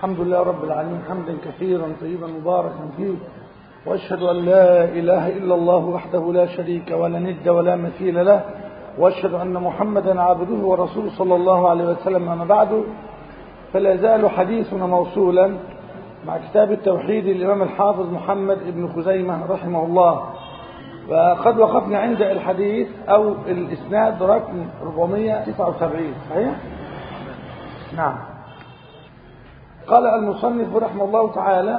الحمد لله رب العالمين حمدا كثيرا طيبا مباركا فيه واشهد ان لا اله الا الله وحده لا شريك ولا ند ولا مثيل له واشهد ان محمدا عبده ورسوله صلى الله عليه وسلم اما بعد فلا يزال حديثنا موصولا مع كتاب التوحيد الامام الحافظ محمد بن خزيمه رحمه الله وقد وقفنا عند الحديث او الاسناد رقم 479 صحيح نعم قال المصنف رحمه الله تعالى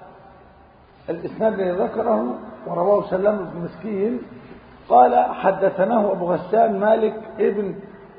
الإسناد الذي ذكره ورواه سلام بن مسكين قال حدثناه أبو غسان مالك ابن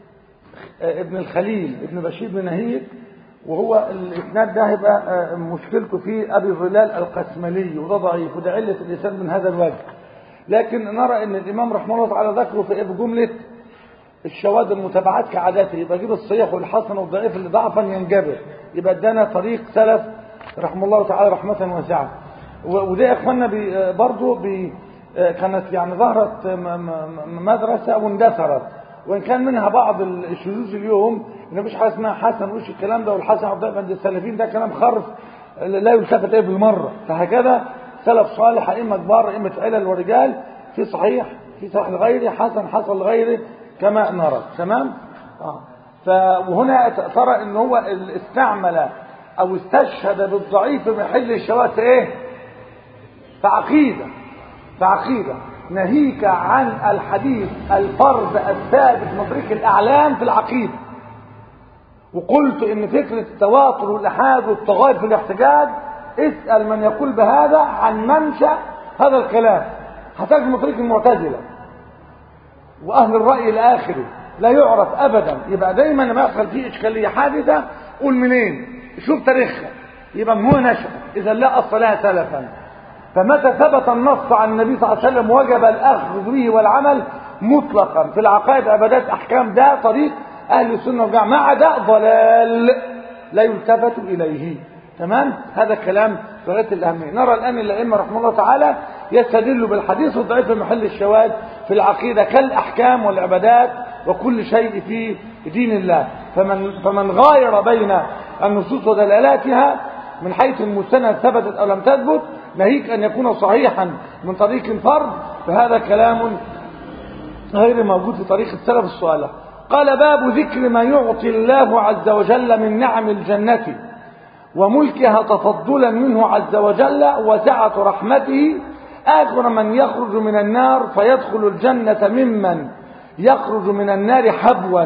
ابن الخليل ابن بشير بن نهيك وهو الإسناد ده هيبقى مشكلته فيه أبي ظلال القسملي وده ضعيف وده علة الإسناد من هذا الوجه لكن نرى أن الإمام رحمه الله تعالى ذكره في جملة الشواذ المتابعات كعادته يبقى يجيب الصحيح والحسن والضعيف اللي ضعفا ينجبر يبقى ادانا طريق سلف رحمه الله تعالى رحمة واسعة وده يا اخوانا بي برضه بي كانت يعني ظهرت مدرسة واندثرت وان كان منها بعض الشذوذ اليوم ان مفيش حاجه اسمها حسن وش الكلام ده والحسن والضعيف عند السلفيين ده كلام خرف لا يلتفت اليه بالمره فهكذا سلف صالح ائمه كبار ائمه علل ورجال في صحيح في صحيح لغيره حسن حسن لغيره كما نرى تمام آه. فهنا ترى ان هو استعمل او استشهد بالضعيف في محل الشواذ في ايه في عقيده في عقيده ناهيك عن الحديث الفرد الثابت مدرك الاعلام في العقيده وقلت ان فكره التواتر والالحاد والتغاير في الاحتجاج اسال من يقول بهذا عن منشا هذا الكلام هتجد مدرك المعتزله واهل الراي الاخري لا يعرف ابدا يبقى دايما لما يحصل فيه اشكاليه حادثه قول منين شوف تاريخها يبقى من هو نشأ اذا لا اصل لها سلفا فمتى ثبت النص عن النبي صلى الله عليه وسلم وجب الاخذ به والعمل مطلقا في العقائد عبادات احكام ده طريق اهل السنه والجماعه مع ده ضلال لا يلتفت اليه تمام هذا كلام غايه الاهميه نرى الان الائمه رحمه الله تعالى يستدل بالحديث الضعيف في محل الشواذ في العقيده كالاحكام والعبادات وكل شيء في دين الله فمن فمن غاير بين النصوص ودلالاتها من حيث المستند ثبتت او لم تثبت ناهيك ان يكون صحيحا من طريق فرد فهذا كلام غير موجود في طريق السلف الصالح قال باب ذكر ما يعطي الله عز وجل من نعم الجنه وملكها تفضلا منه عز وجل وسعة رحمته آخر من يخرج من النار فيدخل الجنة ممن يخرج من النار حبوا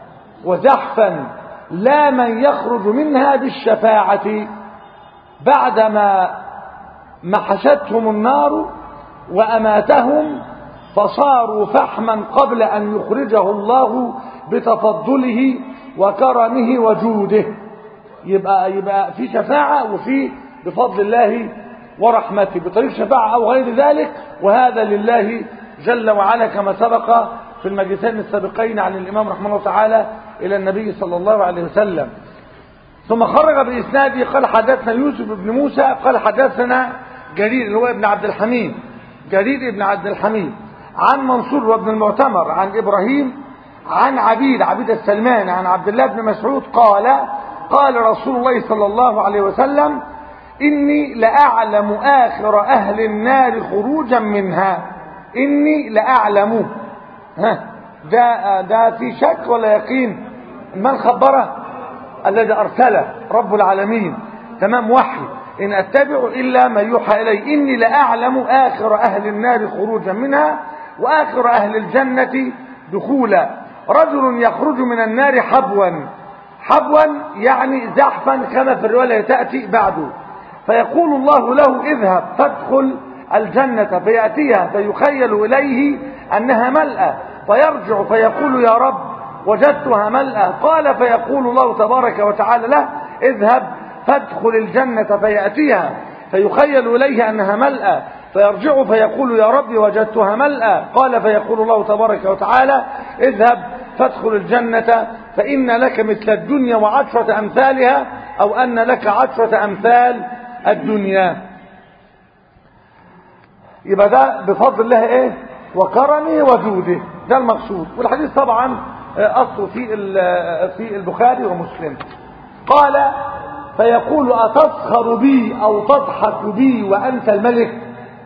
وزحفا لا من يخرج منها بالشفاعة بعدما محشتهم النار وأماتهم فصاروا فحما قبل أن يخرجه الله بتفضله وكرمه وجوده يبقى يبقى في شفاعة وفي بفضل الله ورحمته بطريق شفاعة أو غير ذلك وهذا لله جل وعلا كما سبق في المجلسين السابقين عن الإمام رحمه الله تعالى إلى النبي صلى الله عليه وسلم ثم خرج بإسناده قال حدثنا يوسف بن موسى قال حدثنا جرير اللي هو ابن عبد الحميد جرير ابن عبد الحميد عن منصور وابن المعتمر عن إبراهيم عن عبيد عبيد السلمان عن عبد الله بن مسعود قال قال رسول الله صلى الله عليه وسلم إني لأعلم آخر أهل النار خروجا منها إني لأعلم ها ده, ده في شك ولا يقين من خبره الذي أرسله رب العالمين تمام وحي إن أتبع إلا ما يوحى إلي إني لأعلم آخر أهل النار خروجا منها وآخر أهل الجنة دخولا رجل يخرج من النار حبوا حبوا يعني زحفا كما في الرواية تأتي بعده فيقول الله له اذهب فادخل الجنة فيأتيها فيخيل إليه أنها ملأة فيرجع فيقول يا رب وجدتها ملأة قال فيقول الله تبارك وتعالى له اذهب فادخل الجنة فيأتيها فيخيل إليه أنها ملأة فيرجع فيقول يا رب وجدتها ملأة قال فيقول الله تبارك وتعالى اذهب فادخل الجنة فإن لك مثل الدنيا وعشرة أمثالها أو أن لك عشرة أمثال الدنيا يبقى ده بفضل الله ايه وكرمه وجوده ده المقصود والحديث طبعا اصله في في البخاري ومسلم قال فيقول أتسخر بي أو تضحك بي وأنت الملك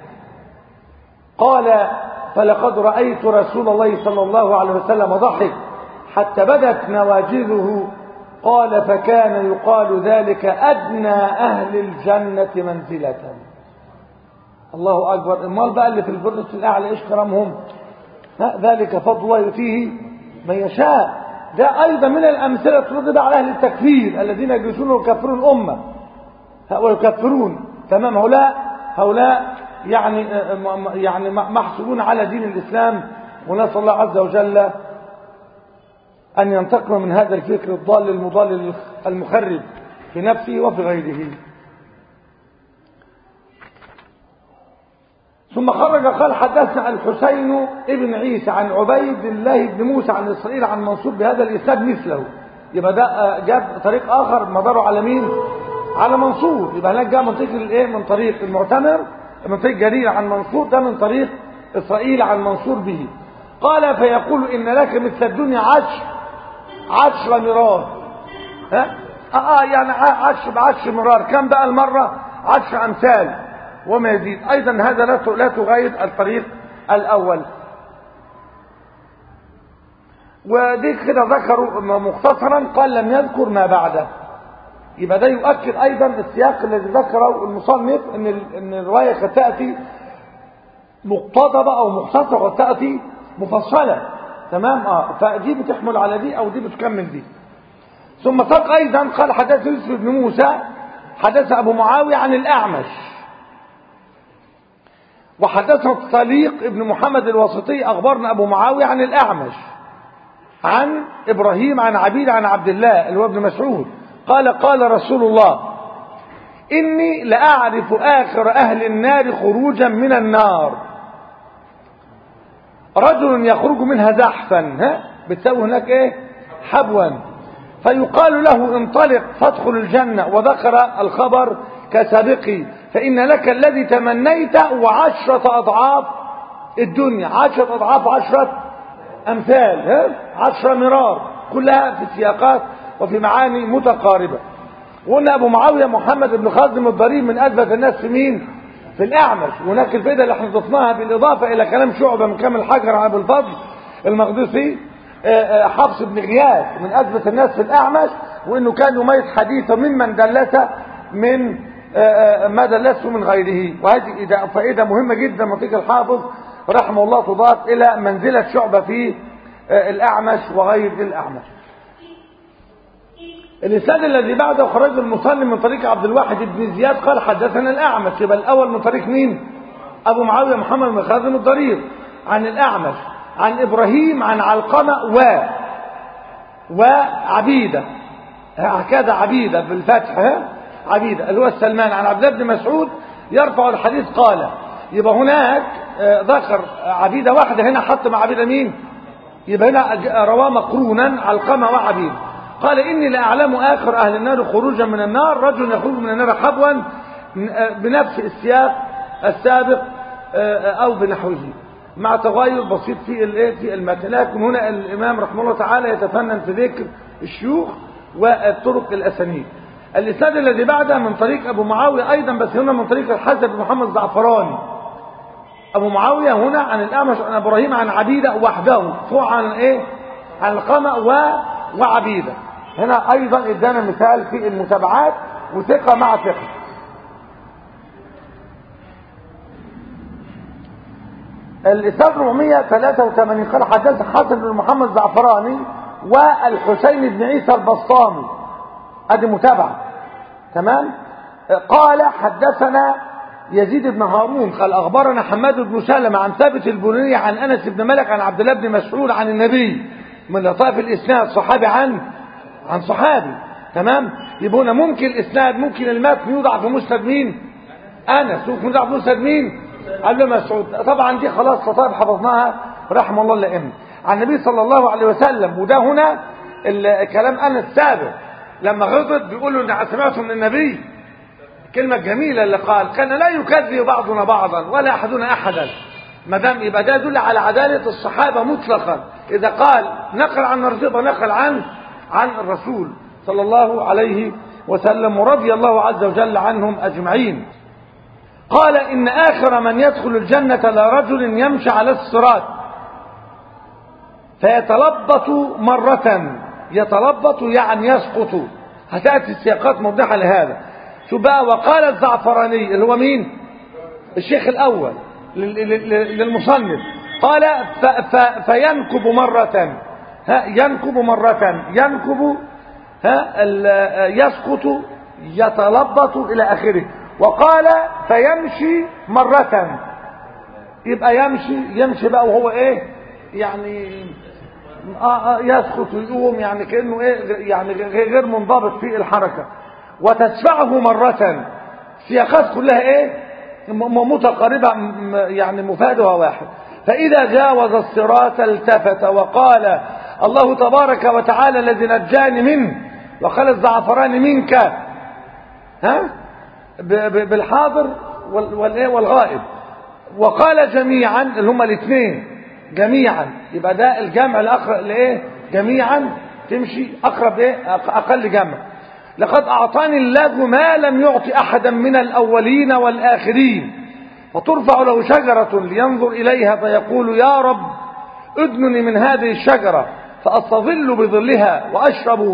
قال فلقد رأيت رسول الله صلى الله عليه وسلم ضحك حتى بدت نواجذه قال فكان يقال ذلك أدنى أهل الجنة منزلة الله أكبر امال بقى اللي في البردس الأعلى إيش كرمهم ذلك فضل الله يؤتيه من يشاء ده أيضا من الأمثلة ترد على أهل التكفير الذين يجلسون ويكفرون الأمة ويكفرون تمام هؤلاء هؤلاء يعني يعني محسوبون على دين الإسلام ونسأل الله عز وجل أن ينتقم من هذا الفكر الضال المضال المخرب في نفسه وفي غيره ثم خرج قال حدثنا الحسين ابن عيسى عن عبيد الله بن موسى عن إسرائيل عن منصور بهذا الإسناد مثله يبقى ده جاب طريق آخر مداره على مين؟ على منصور يبقى هناك جاء من طريق الايه؟ من طريق المعتمر من طريق جرير عن منصور ده من طريق إسرائيل عن منصور به قال فيقول إن لك مثل الدنيا عشر عشر مرار ها؟ آه يعني عشر بعشر مرار كم بقى المرة عشر أمثال وما يزيد أيضا هذا لا تغير الطريق الأول ودي كده ذكروا مختصرا قال لم يذكر ما بعده يبقى ده يؤكد أيضا السياق الذي ذكره المصنف إن إن الرواية قد تأتي مقتضبة أو مختصرة قد تأتي مفصلة تمام اه فدي بتحمل على دي أو دي بتكمل دي ثم ساق أيضا قال حدث يوسف بن موسى حدث أبو معاوية عن الأعمش وحدثنا الطليق ابن محمد الواسطي أخبرنا أبو معاوية عن الأعمش عن إبراهيم عن عبيد عن عبد الله اللي هو ابن مسعود قال قال رسول الله إني لأعرف آخر أهل النار خروجا من النار رجل يخرج منها زحفا ها بتسوي هناك ايه حبوا فيقال له انطلق فادخل الجنة وذكر الخبر كسابقي فإن لك الذي تمنيت وعشرة أضعاف الدنيا عشرة أضعاف عشرة أمثال ها؟ عشرة مرار كلها في سياقات وفي معاني متقاربة وقلنا أبو معاوية محمد بن خازم الضرير من أثبت الناس في مين في الأعمش وهناك الفائدة اللي احنا ضفناها بالإضافة إلى كلام شعبة من كامل الحجر عن أبو الفضل المقدسي حفص بن غياث من أثبت الناس في الأعمش وإنه كان يميز حديثه ممن دلس من ما دلسه من غيره وهذه فائدة مهمة جدا منطقة الحافظ رحمه الله تضاف إلى منزلة شعبة في الأعمش وغير الأعمش الإسناد الذي بعده خرج المصلي من طريق عبد الواحد بن زياد قال حدثنا الأعمش يبقى الأول من طريق مين؟ أبو معاوية محمد بن خازم الضرير عن الأعمش عن إبراهيم عن علقمة و وعبيدة هكذا عبيدة بالفتح ها؟ عبيدة اللي هو السلمان عن عبد الله بن مسعود يرفع الحديث قال يبقى هناك ذكر عبيدة واحدة هنا حط مع عبيدة مين يبقى هنا رواه مقرونا علقمة وعبيدة قال إني لأعلم آخر أهل النار خروجا من النار رجل يخرج من النار حبوا بنفس السياق السابق أو بنحوه مع تغير بسيط في الايه في المتن لكن هنا الإمام رحمه الله تعالى يتفنن في ذكر الشيوخ والطرق الأسانيد الإسناد الذي بعده من طريق أبو معاوية أيضا بس هنا من طريق الحسن بن محمد الزعفراني أبو معاوية هنا عن الأعمش عن إبراهيم عن عبيدة وحده فوق عن إيه عن القمة و وعبيدة هنا أيضا ادانا مثال في المتابعات وثقة مع ثقة الإسناد 483 قال حدث حسن بن محمد الزعفراني والحسين بن عيسى البسطامي ادي متابعة تمام قال حدثنا يزيد بن هارون قال اخبرنا حماد بن سلمة عن ثابت البناني عن انس بن مالك عن عبد الله بن مسعود عن النبي من لطائف الاسناد صحابي عن عن صحابي تمام يبقى هنا ممكن الاسناد ممكن المتن يوضع في مسند مين انس ممكن يوضع في مسند مين عبد الله مسعود طبعا دي خلاص لطائف حفظناها رحم الله الائمه عن النبي صلى الله عليه وسلم وده هنا كلام انس سابق لما غضب بيقول له سمعته من النبي كلمة جميلة اللي قال كان لا يكذب بعضنا بعضا ولا أحدنا أحدا ما دام يبقى ده يدل على عدالة الصحابة مطلقا إذا قال نقل عن الرسول نقل عن عن الرسول صلى الله عليه وسلم ورضي الله عز وجل عنهم أجمعين قال إن آخر من يدخل الجنة لرجل يمشي على الصراط فيتلبط مرة يتلبط يعني يسقط هتأتي السياقات موضحة لهذا شو بقى وقال الزعفراني اللي هو مين الشيخ الأول للمصنف قال ف ف فينكب مرة ها ينكب مرة ينكب ها يسقط يتلبط إلى آخره وقال فيمشي مرة يبقى يمشي يمشي بقى وهو ايه يعني آه آه يسقط ويقوم يعني كأنه ايه يعني غير منضبط في الحركة وتدفعه مرة سياقات كلها ايه متقاربة يعني مفادها واحد فإذا جاوز الصراط التفت وقال الله تبارك وتعالى الذي نجاني منه وقال الزعفران منك ها بالحاضر والايه والغائب وقال جميعا اللي هما الاثنين جميعا يبقى ده الجمع الاقرب لايه جميعا تمشي اقرب ايه اقل جمع لقد اعطاني الله ما لم يعطي احدا من الاولين والاخرين فترفع له شجرة لينظر اليها فيقول يا رب ادنني من هذه الشجرة فاستظل بظلها واشرب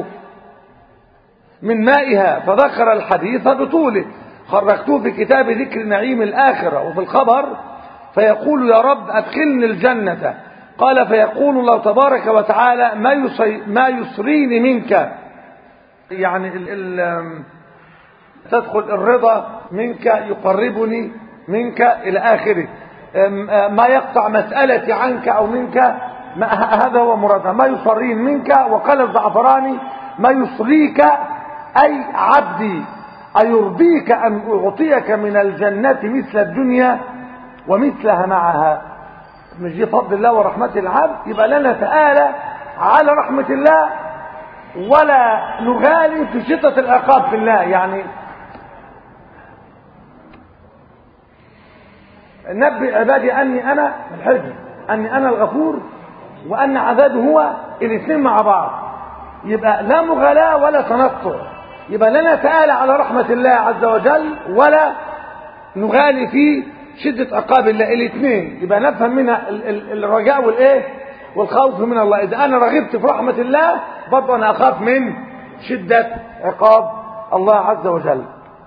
من مائها فذكر الحديث بطوله خرجته في كتاب ذكر نعيم الآخرة وفي الخبر فيقول يا رب أدخلني الجنة قال فيقول الله تبارك وتعالى ما, يصي ما يسريني منك يعني ال ال تدخل الرضا منك يقربني منك إلى آخره ما يقطع مسألتي عنك أو منك ما هذا هو مرادها ما يصرين منك وقال الزعفراني ما يصريك أي عبدي أيرضيك أن أعطيك من الجنة مثل الدنيا ومثلها معها مش دي فضل الله ورحمة العبد يبقى لا نتآلى على رحمة الله ولا نغالي في شدة العقاب في الله يعني نبئ عبادي أني أنا الحزن أني أنا الغفور وأن عذابي هو الاثنين مع بعض يبقى لا مغالاة ولا تنطع يبقى لا نتآلى على رحمة الله عز وجل ولا نغالي في شدة عقاب الله الاثنين يبقى نفهم منها الرجاء والايه والخوف من الله اذا انا رغبت في رحمة الله برضه انا اخاف من شدة عقاب الله عز وجل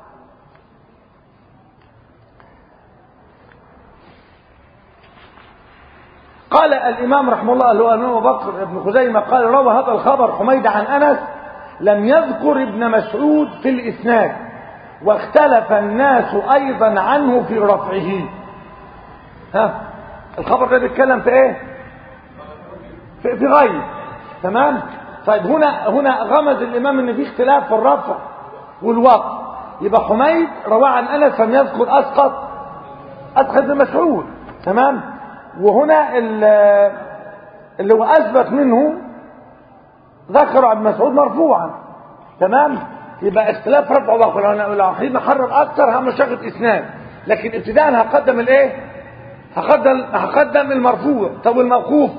قال الامام رحمه الله اللي هو الامام بكر بن خزيمة قال روى هذا الخبر حميد عن انس لم يذكر ابن مسعود في الاسناد واختلف الناس ايضا عنه في رفعه ها الخبر ده بيتكلم في ايه في, في غيب تمام طيب هنا هنا غمز الامام ان في اختلاف في الرفع والوقف يبقى حميد رواه عن انس لم يذكر اسقط اسقط ابن مسعود تمام وهنا اللي هو اثبت منه ذكر عن مسعود مرفوعا تمام يبقى اختلاف رفع وقف لو عايزين نحرر اكتر هم شغل اسناد لكن ابتداء هقدم الايه هقدم هقدم المرفوع طب الموقوف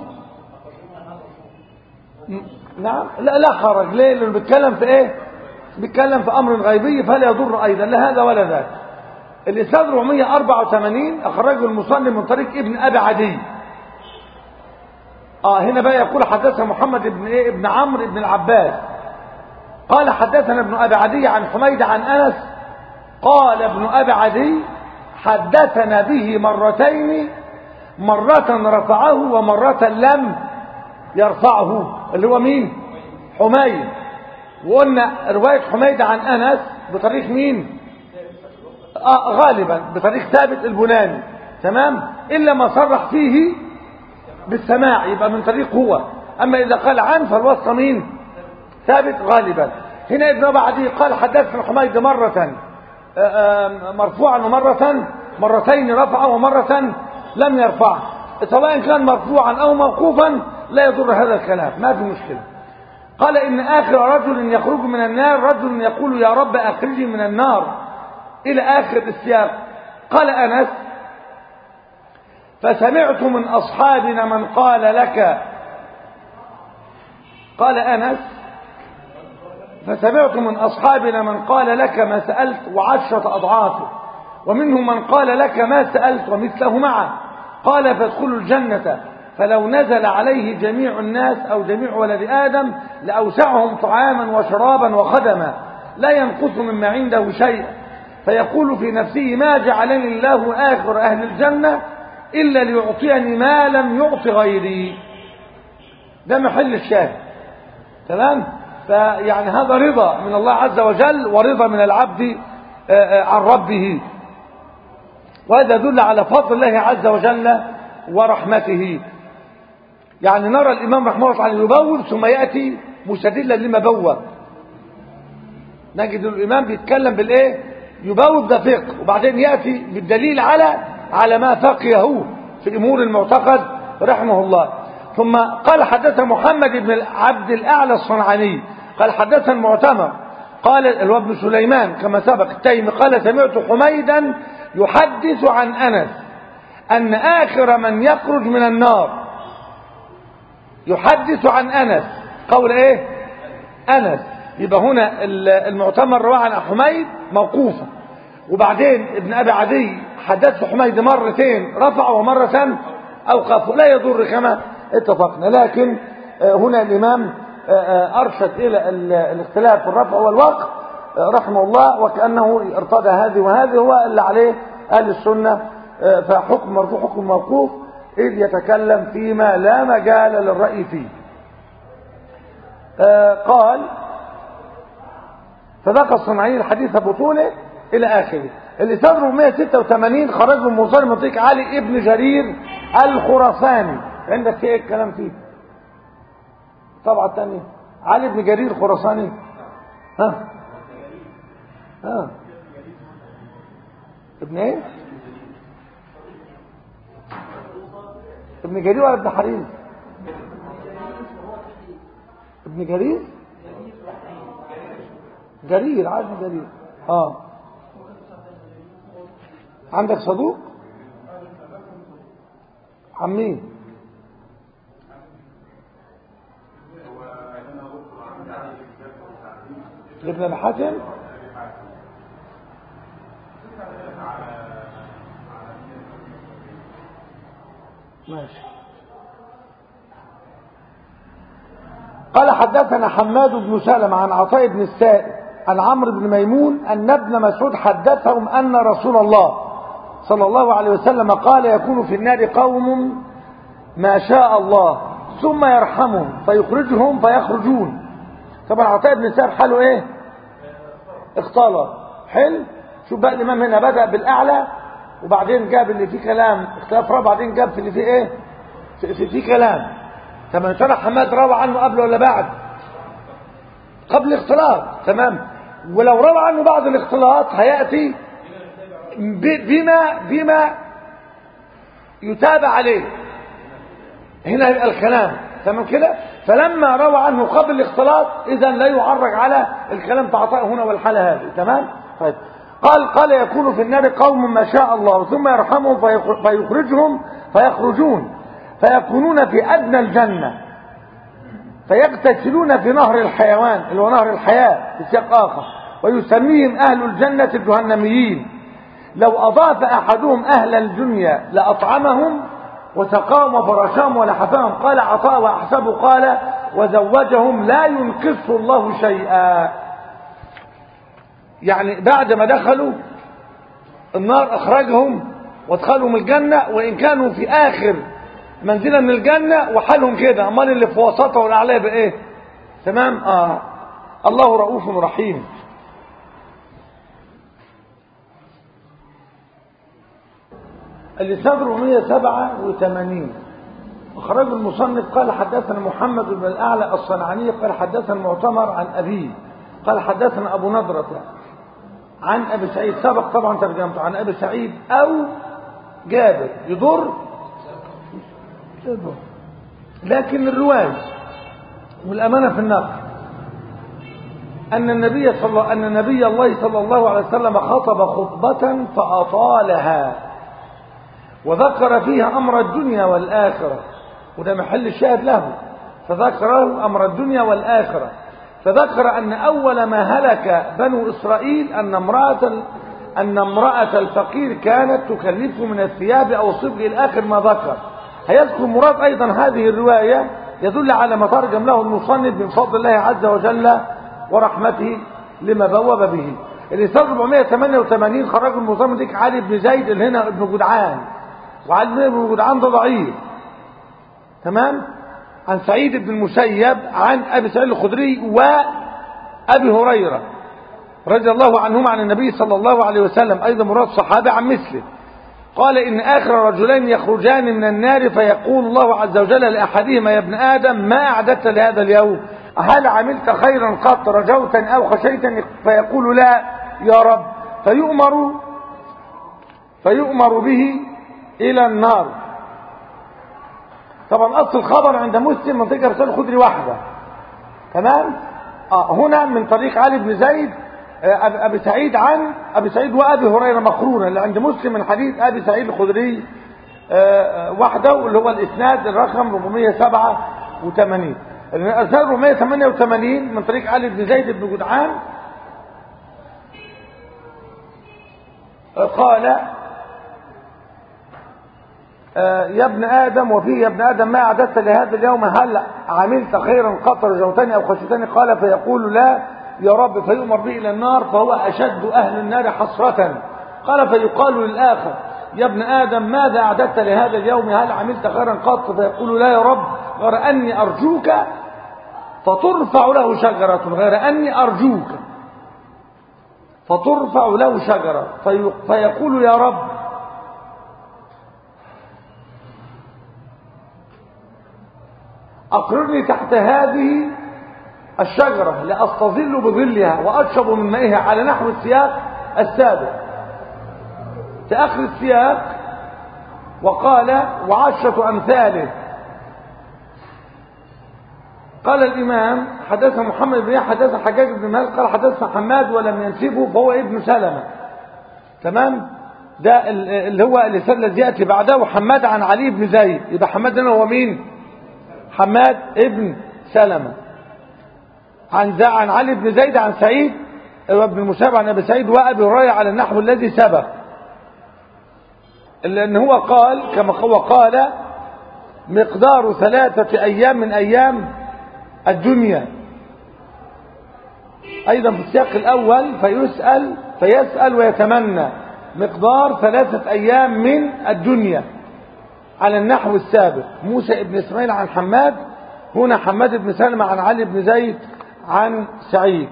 نعم لا لا حرج ليه لانه بيتكلم في ايه بيتكلم في امر غيبي فلا يضر ايضا لا هذا ولا ذاك الاسناد 484 اخرجه المصنف من طريق ابن ابي عدي اه هنا بقى يقول حدثنا محمد بن ايه ابن عمرو بن العباس قال حدثنا ابن ابي عدي عن حميد عن انس قال ابن ابي عدي حدثنا به مرتين مرة رفعه ومرة لم يرفعه اللي هو مين حميد وقلنا رواية حميد عن انس بطريق مين آه غالبا بطريق ثابت البناني تمام الا ما صرح فيه بالسماع يبقى من طريق هو اما اذا قال عن فالوصف مين ثابت غالبا هنا ابن ابي عدي قال حدثنا حميد مرة مرفوعا ومرة مرتين رفعا ومرة لم يرفع سواء كان مرفوعا او موقوفا لا يضر هذا الكلام ما في مشكلة قال ان اخر رجل يخرج من النار رجل يقول يا رب اخرجني من النار الى اخر السياق قال انس فسمعت من اصحابنا من قال لك قال انس فسمعت من أصحابنا من قال لك ما سألت وعشرة أضعافه ومنهم من قال لك ما سألت ومثله معه قال فادخلوا الجنة فلو نزل عليه جميع الناس أو جميع ولد آدم لأوسعهم طعاما وشرابا وخدما لا ينقص مما عنده شيء فيقول في نفسه ما جعلني الله آخر أهل الجنة إلا ليعطيني ما لم يعط غيري ده محل الشاهد تمام فيعني هذا رضا من الله عز وجل ورضا من العبد عن ربه وهذا يدل على فضل الله عز وجل ورحمته يعني نرى الإمام رحمه الله تعالى يبول ثم يأتي مستدلا لما بوى نجد الإمام بيتكلم بالإيه يبوب ده فقه وبعدين يأتي بالدليل على على ما فقهه في أمور المعتقد رحمه الله ثم قال حدثنا محمد بن عبد الأعلى الصنعاني قال حدثنا المعتمر قال هو ابن سليمان كما سبق التيمي قال سمعت حميدا يحدث عن أنس أن آخر من يخرج من النار يحدث عن أنس قول إيه أنس يبقى هنا المعتمر رواه عن حميد موقوفة وبعدين ابن أبي عدي حدث حميد مرتين رفعه ومرة أوقفه لا يضر كما اتفقنا لكن هنا الإمام أرشد إلى الاختلاف في الرفع والوقف رحمه الله وكأنه ارتضى هذه وهذه هو اللي عليه أهل السنة فحكم مرفوع حكم موقوف إذ يتكلم فيما لا مجال للرأي فيه قال فذاق الصناعي الحديث بطوله إلى آخره اللي صدره 186 خرج من موصل منطقة علي ابن جرير الخراساني عندك ايه الكلام فيه طبعا الثانية علي بن جرير خراساني ها ها ابن ايه ابن جرير ولا ابن حريز ابن جرير جرير عادي جرير اه عندك صدوق عمين لابن الحاتم ماشي قال حدثنا حماد بن سلمة عن عطاء بن السائب عن عمرو بن ميمون أن ابن مسعود حدثهم أن رسول الله صلى الله عليه وسلم قال يكون في النار قوم ما شاء الله ثم يرحمهم فيخرجهم فيخرجون طبعا عطاء بن السائب حاله ايه اختلط حلو شوف بقى الامام هنا بدأ بالاعلى وبعدين جاب اللي فيه كلام اختلاف رابع بعدين جاب في اللي فيه ايه في, في, في كلام طب ترى حماد روى عنه قبل ولا بعد قبل الاختلاط تمام ولو روى عنه بعد الاختلاط هياتي بما بما يتابع عليه هنا يبقى الكلام تمام كده فلما روى عنه قبل الاختلاط اذا لا يعرج على الكلام تعطاه هنا والحاله هذه تمام طيب قال قال يكون في النار قوم ما شاء الله ثم يرحمهم فيخرجهم فيخرجون فيكونون في أدنى الجنة فيغتسلون في نهر الحيوان اللي هو نهر الحياة في سياق آخر ويسميهم أهل الجنة الجهنميين لو أضاف أحدهم أهل الدنيا لأطعمهم وسقاهم وفرشهم ولحفاهم قال عطاء وأحسبه قال وزوجهم لا ينقص الله شيئا يعني بعد ما دخلوا النار أخرجهم وادخلهم الجنة وإن كانوا في آخر منزلة من الجنة وحالهم كده أمال اللي في وسطها والأعلى بإيه تمام آه الله رؤوف رحيم اللي صدره 187 أخرج المصنف قال حدثنا محمد بن الأعلى الصنعاني قال حدثنا المعتمر عن أبيه قال حدثنا أبو نضرة عن أبي سعيد سبق طبعا ترجمته عن أبي سعيد أو جابر يضر يضر لكن الرواية والأمانة في النقل أن النبي صلى الله أن نبي الله صلى الله عليه وسلم خطب خطبة فأطالها وذكر فيها أمر الدنيا والآخرة وده محل الشاهد له فذكره أمر الدنيا والآخرة فذكر أن أول ما هلك بنو إسرائيل أن امرأة أن امرأة الفقير كانت تكلفه من الثياب أو الصبغ إلى آخر ما ذكر هيذكر مراد أيضا هذه الرواية يدل على ما ترجم له المصنف من فضل الله عز وجل ورحمته لما بوب به الإنسان 488 خرج المصنف ديك علي بن زيد اللي هنا ابن جدعان وعلي بن جدعان ده ضعيف تمام عن سعيد بن المسيب عن أبي سعيد الخدري وأبي هريرة رضي الله عنهما عن النبي صلى الله عليه وسلم أيضا مراد صحابة عن مثله قال إن آخر رجلين يخرجان من النار فيقول الله عز وجل لأحدهما يا ابن آدم ما أعددت لهذا اليوم هل عملت خيرا قط رجوتا أو خشيتا فيقول لا يا رب فيؤمر فيؤمر به إلى النار طبعا أصل الخبر عند مسلم منطقة رسالة الخدري واحدة تمام آه هنا من طريق علي بن زيد أبي سعيد عن أبي سعيد وأبي هريرة مقرونا اللي عند مسلم من حديث أبي سعيد الخدري وحده اللي هو الإسناد الرقم 487 الإسناد 488 من طريق علي بن زيد بن جدعان قال يا ابن آدم وفيه يا ابن آدم ما أعددت لهذا اليوم هل عملت خيرا قط رجوتني أو خشيتني قال فيقول لا يا رب فيؤمر به إلى النار فهو أشد أهل النار حسرة قال فيقال للآخر يا ابن آدم ماذا أعددت لهذا اليوم هل عملت خيرا قط فيقول لا يا رب غير أني أرجوك فترفع له شجرة غير أني أرجوك فترفع له شجرة في فيقول يا رب أقررني تحت هذه الشجرة لأستظل بظلها وأشرب من مائها على نحو السياق السابق في آخر السياق وقال وعشرة أمثاله قال الإمام حدث محمد بن حدث حجاج بن مالك قال حدث حماد ولم ينسبه فهو ابن سلمة تمام ده اللي هو اللسان الذي يأتي بعده وحماد عن علي بن زيد يبقى حماد هنا هو مين حماد ابن سلمة عن عن علي بن زيد عن سعيد وابن المسيب عن ابي سعيد وابي هريره على النحو الذي سبق لان هو قال كما هو قال مقدار ثلاثة أيام من أيام الدنيا أيضا في السياق الأول فيسأل فيسأل ويتمنى مقدار ثلاثة أيام من الدنيا على النحو السابق موسى ابن إسماعيل عن حماد هنا حماد بن سلمة عن علي بن زيد عن سعيد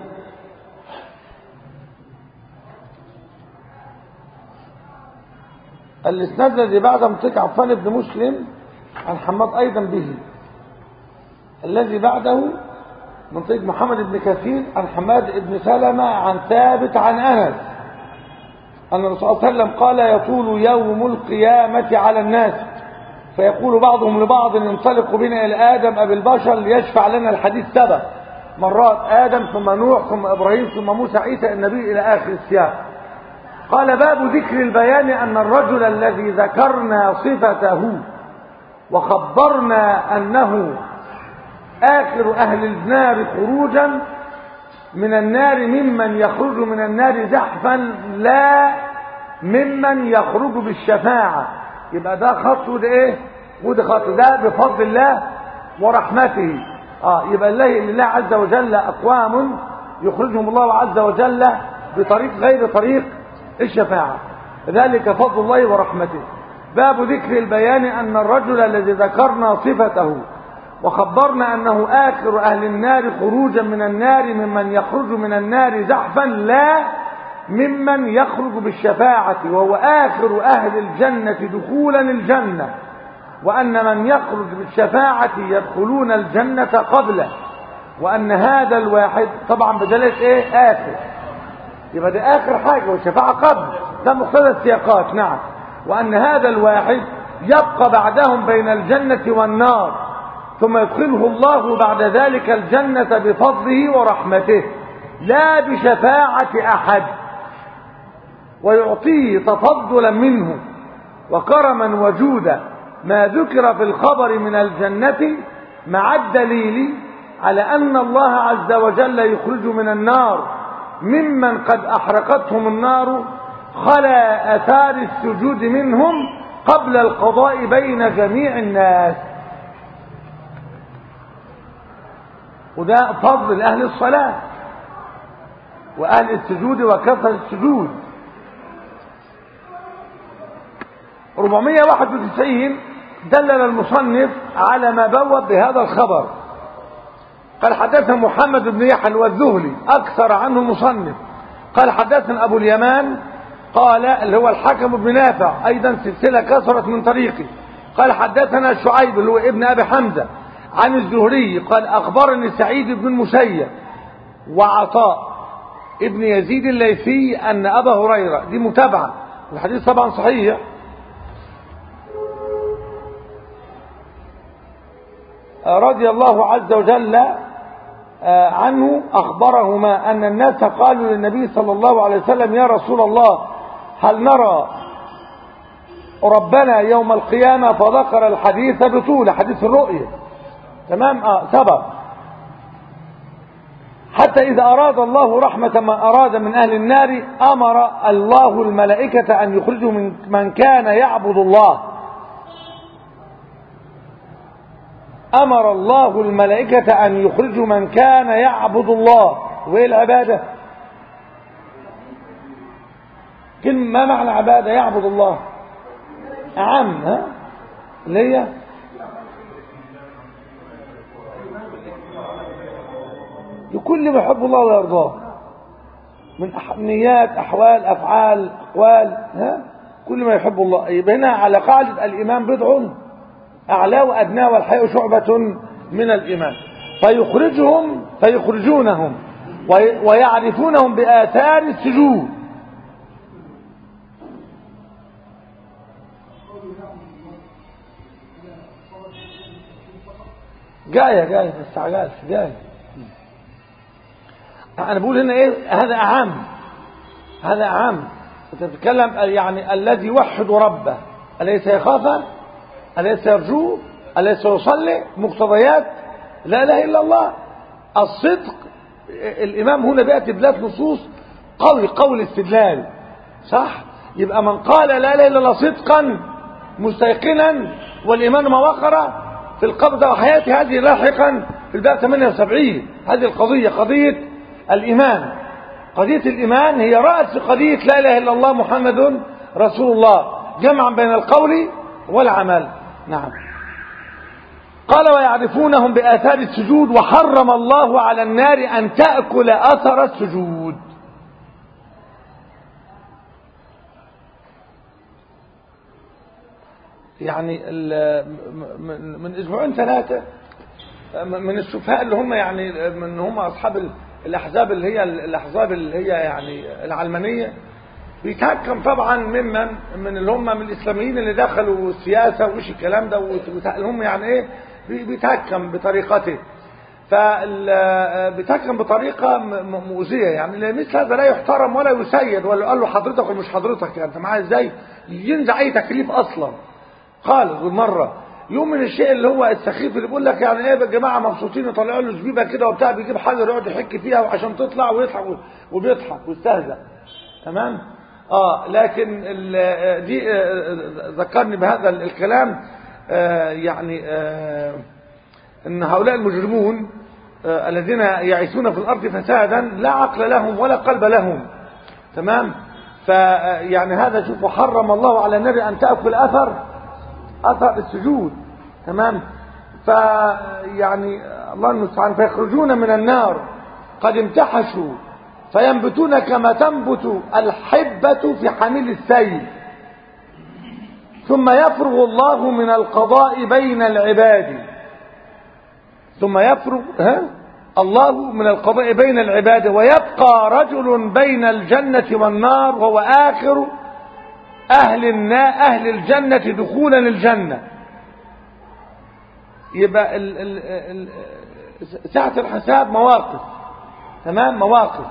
الاسناد الذي بعد منطق عفان بن مسلم عن حماد ايضا به الذي بعده منطق محمد بن كثير عن حماد بن سلمة عن ثابت عن انس ان الرسول صلى الله عليه وسلم قال يطول يوم القيامة على الناس فيقول بعضهم لبعض انطلق بنا الى ادم ابي البشر ليشفع لنا الحديث سبق مرات آدم ثم نوح ثم إبراهيم ثم موسى عيسى النبي إلى آخر السياق قال باب ذكر البيان أن الرجل الذي ذكرنا صفته وخبرنا أنه آخر أهل النار خروجا من النار ممن يخرج من النار زحفا لا ممن يخرج بالشفاعة يبقى ده خط وده ايه وده خط ده بفضل الله ورحمته اه يبقى الله لله عز وجل اقوام يخرجهم الله عز وجل بطريق غير طريق الشفاعة ذلك فضل الله ورحمته باب ذكر البيان أن الرجل الذي ذكرنا صفته وخبرنا أنه آخر أهل النار خروجا من النار ممن يخرج من النار زحفا لا ممن يخرج بالشفاعة وهو آخر أهل الجنة دخولا الجنة وأن من يخرج بالشفاعة يدخلون الجنة قبله وأن هذا الواحد طبعا بدلت إيه آخر يبقى ده آخر حاجة والشفاعة قبل ده مقتضى السياقات نعم وأن هذا الواحد يبقى بعدهم بين الجنة والنار ثم يدخله الله بعد ذلك الجنة بفضله ورحمته لا بشفاعة أحد ويعطيه تفضلا منه وكرما وجودا ما ذكر في الخبر من الجنة مع الدليل على أن الله عز وجل يخرج من النار ممن قد أحرقتهم النار خلا أثار السجود منهم قبل القضاء بين جميع الناس وده فضل أهل الصلاة وأهل السجود وكثرة السجود 491 دلل المصنف على ما بوب بهذا الخبر قال حدثنا محمد بن يحيى والذهلي أكثر عنه المصنف قال حدثنا أبو اليمان قال اللي هو الحكم بن نافع أيضا سلسلة كثرت من طريقه قال حدثنا شعيب اللي هو ابن أبي حمزة عن الزهري قال أخبرني سعيد بن المسيب وعطاء ابن يزيد الليثي أن أبا هريرة دي متابعة الحديث طبعا صحيح رضي الله عز وجل عنه أخبرهما أن الناس قالوا للنبي صلى الله عليه وسلم يا رسول الله هل نرى ربنا يوم القيامة فذكر الحديث بطول حديث الرؤية تمام اه سبق حتى إذا أراد الله رحمة من أراد من أهل النار أمر الله الملائكة أن يخرجوا من من كان يعبد الله أمر الله الملائكة أن يخرجوا من كان يعبد الله وإيه العبادة كلمة ما معنى عبادة يعبد الله أعم ها اللي هي لكل ما يحب الله ويرضاه من نيات أحوال أفعال أقوال ها كل ما يحب الله يبقى هنا على قاعدة الإيمان بضع أعلى وأدنى والحياء شعبة من الإيمان فيخرجهم فيخرجونهم ويعرفونهم بآثار السجود جاية جاية ما تستعجلش جاية أنا بقول هنا إيه هذا أعم هذا أعم أنت بتتكلم يعني الذي يوحد ربه أليس يخافه أليس يرجوه أليس يصلي مقتضيات لا إله إلا الله الصدق الإمام هنا بيأتي بلاد نصوص قوي قول استدلال صح يبقى من قال لا إله إلا الله صدقا مستيقنا والإيمان ما وقر في القبضة وحياته هذه لاحقا في الباب 78 هذه القضية قضية الإيمان قضية الإيمان هي رأس قضية لا إله إلا الله محمد رسول الله جمعا بين القول والعمل نعم قال ويعرفونهم بآثار السجود وحرم الله على النار أن تأكل أثر السجود يعني من اسبوعين ثلاثة من السفهاء اللي هم يعني من هم أصحاب الأحزاب اللي هي الأحزاب اللي هي يعني العلمانية بيتحكم طبعا ممن من اللي هم من الإسلاميين اللي دخلوا السياسة ومش الكلام ده هم يعني إيه بيتحكم بطريقته فبيتحكم بطريقة مؤذية يعني مثل هذا لا يحترم ولا يسيد ولا قال له حضرتك ومش حضرتك يعني انت معايا ازاي ينزع اي تكليف اصلا خالص بالمره يوم من الشيء اللي هو السخيف اللي بيقول لك يعني ايه يا جماعه مبسوطين يطلعوا له زبيبه كده وبتاع بيجيب حاجه يقعد يحك فيها وعشان تطلع ويضحك وبيضحك ويستهزأ تمام اه لكن دي ذكرني بهذا الكلام آه يعني آه ان هؤلاء المجرمون آه الذين يعيشون في الارض فسادا لا عقل لهم ولا قلب لهم تمام فيعني هذا شوفوا حرم الله على النار ان تاكل اثر اثر السجود تمام فيعني الله المستعان فيخرجون من النار قد امتحشوا فينبتون كما تنبت الحبة في حميل السيل ثم يفرغ الله من القضاء بين العباد ثم يفرغ ها الله من القضاء بين العباد ويبقى رجل بين الجنة والنار وهو آخر أهل النا أهل الجنة دخولا الجنة يبقى ال ال ال ساعة الحساب مواقف تمام مواقف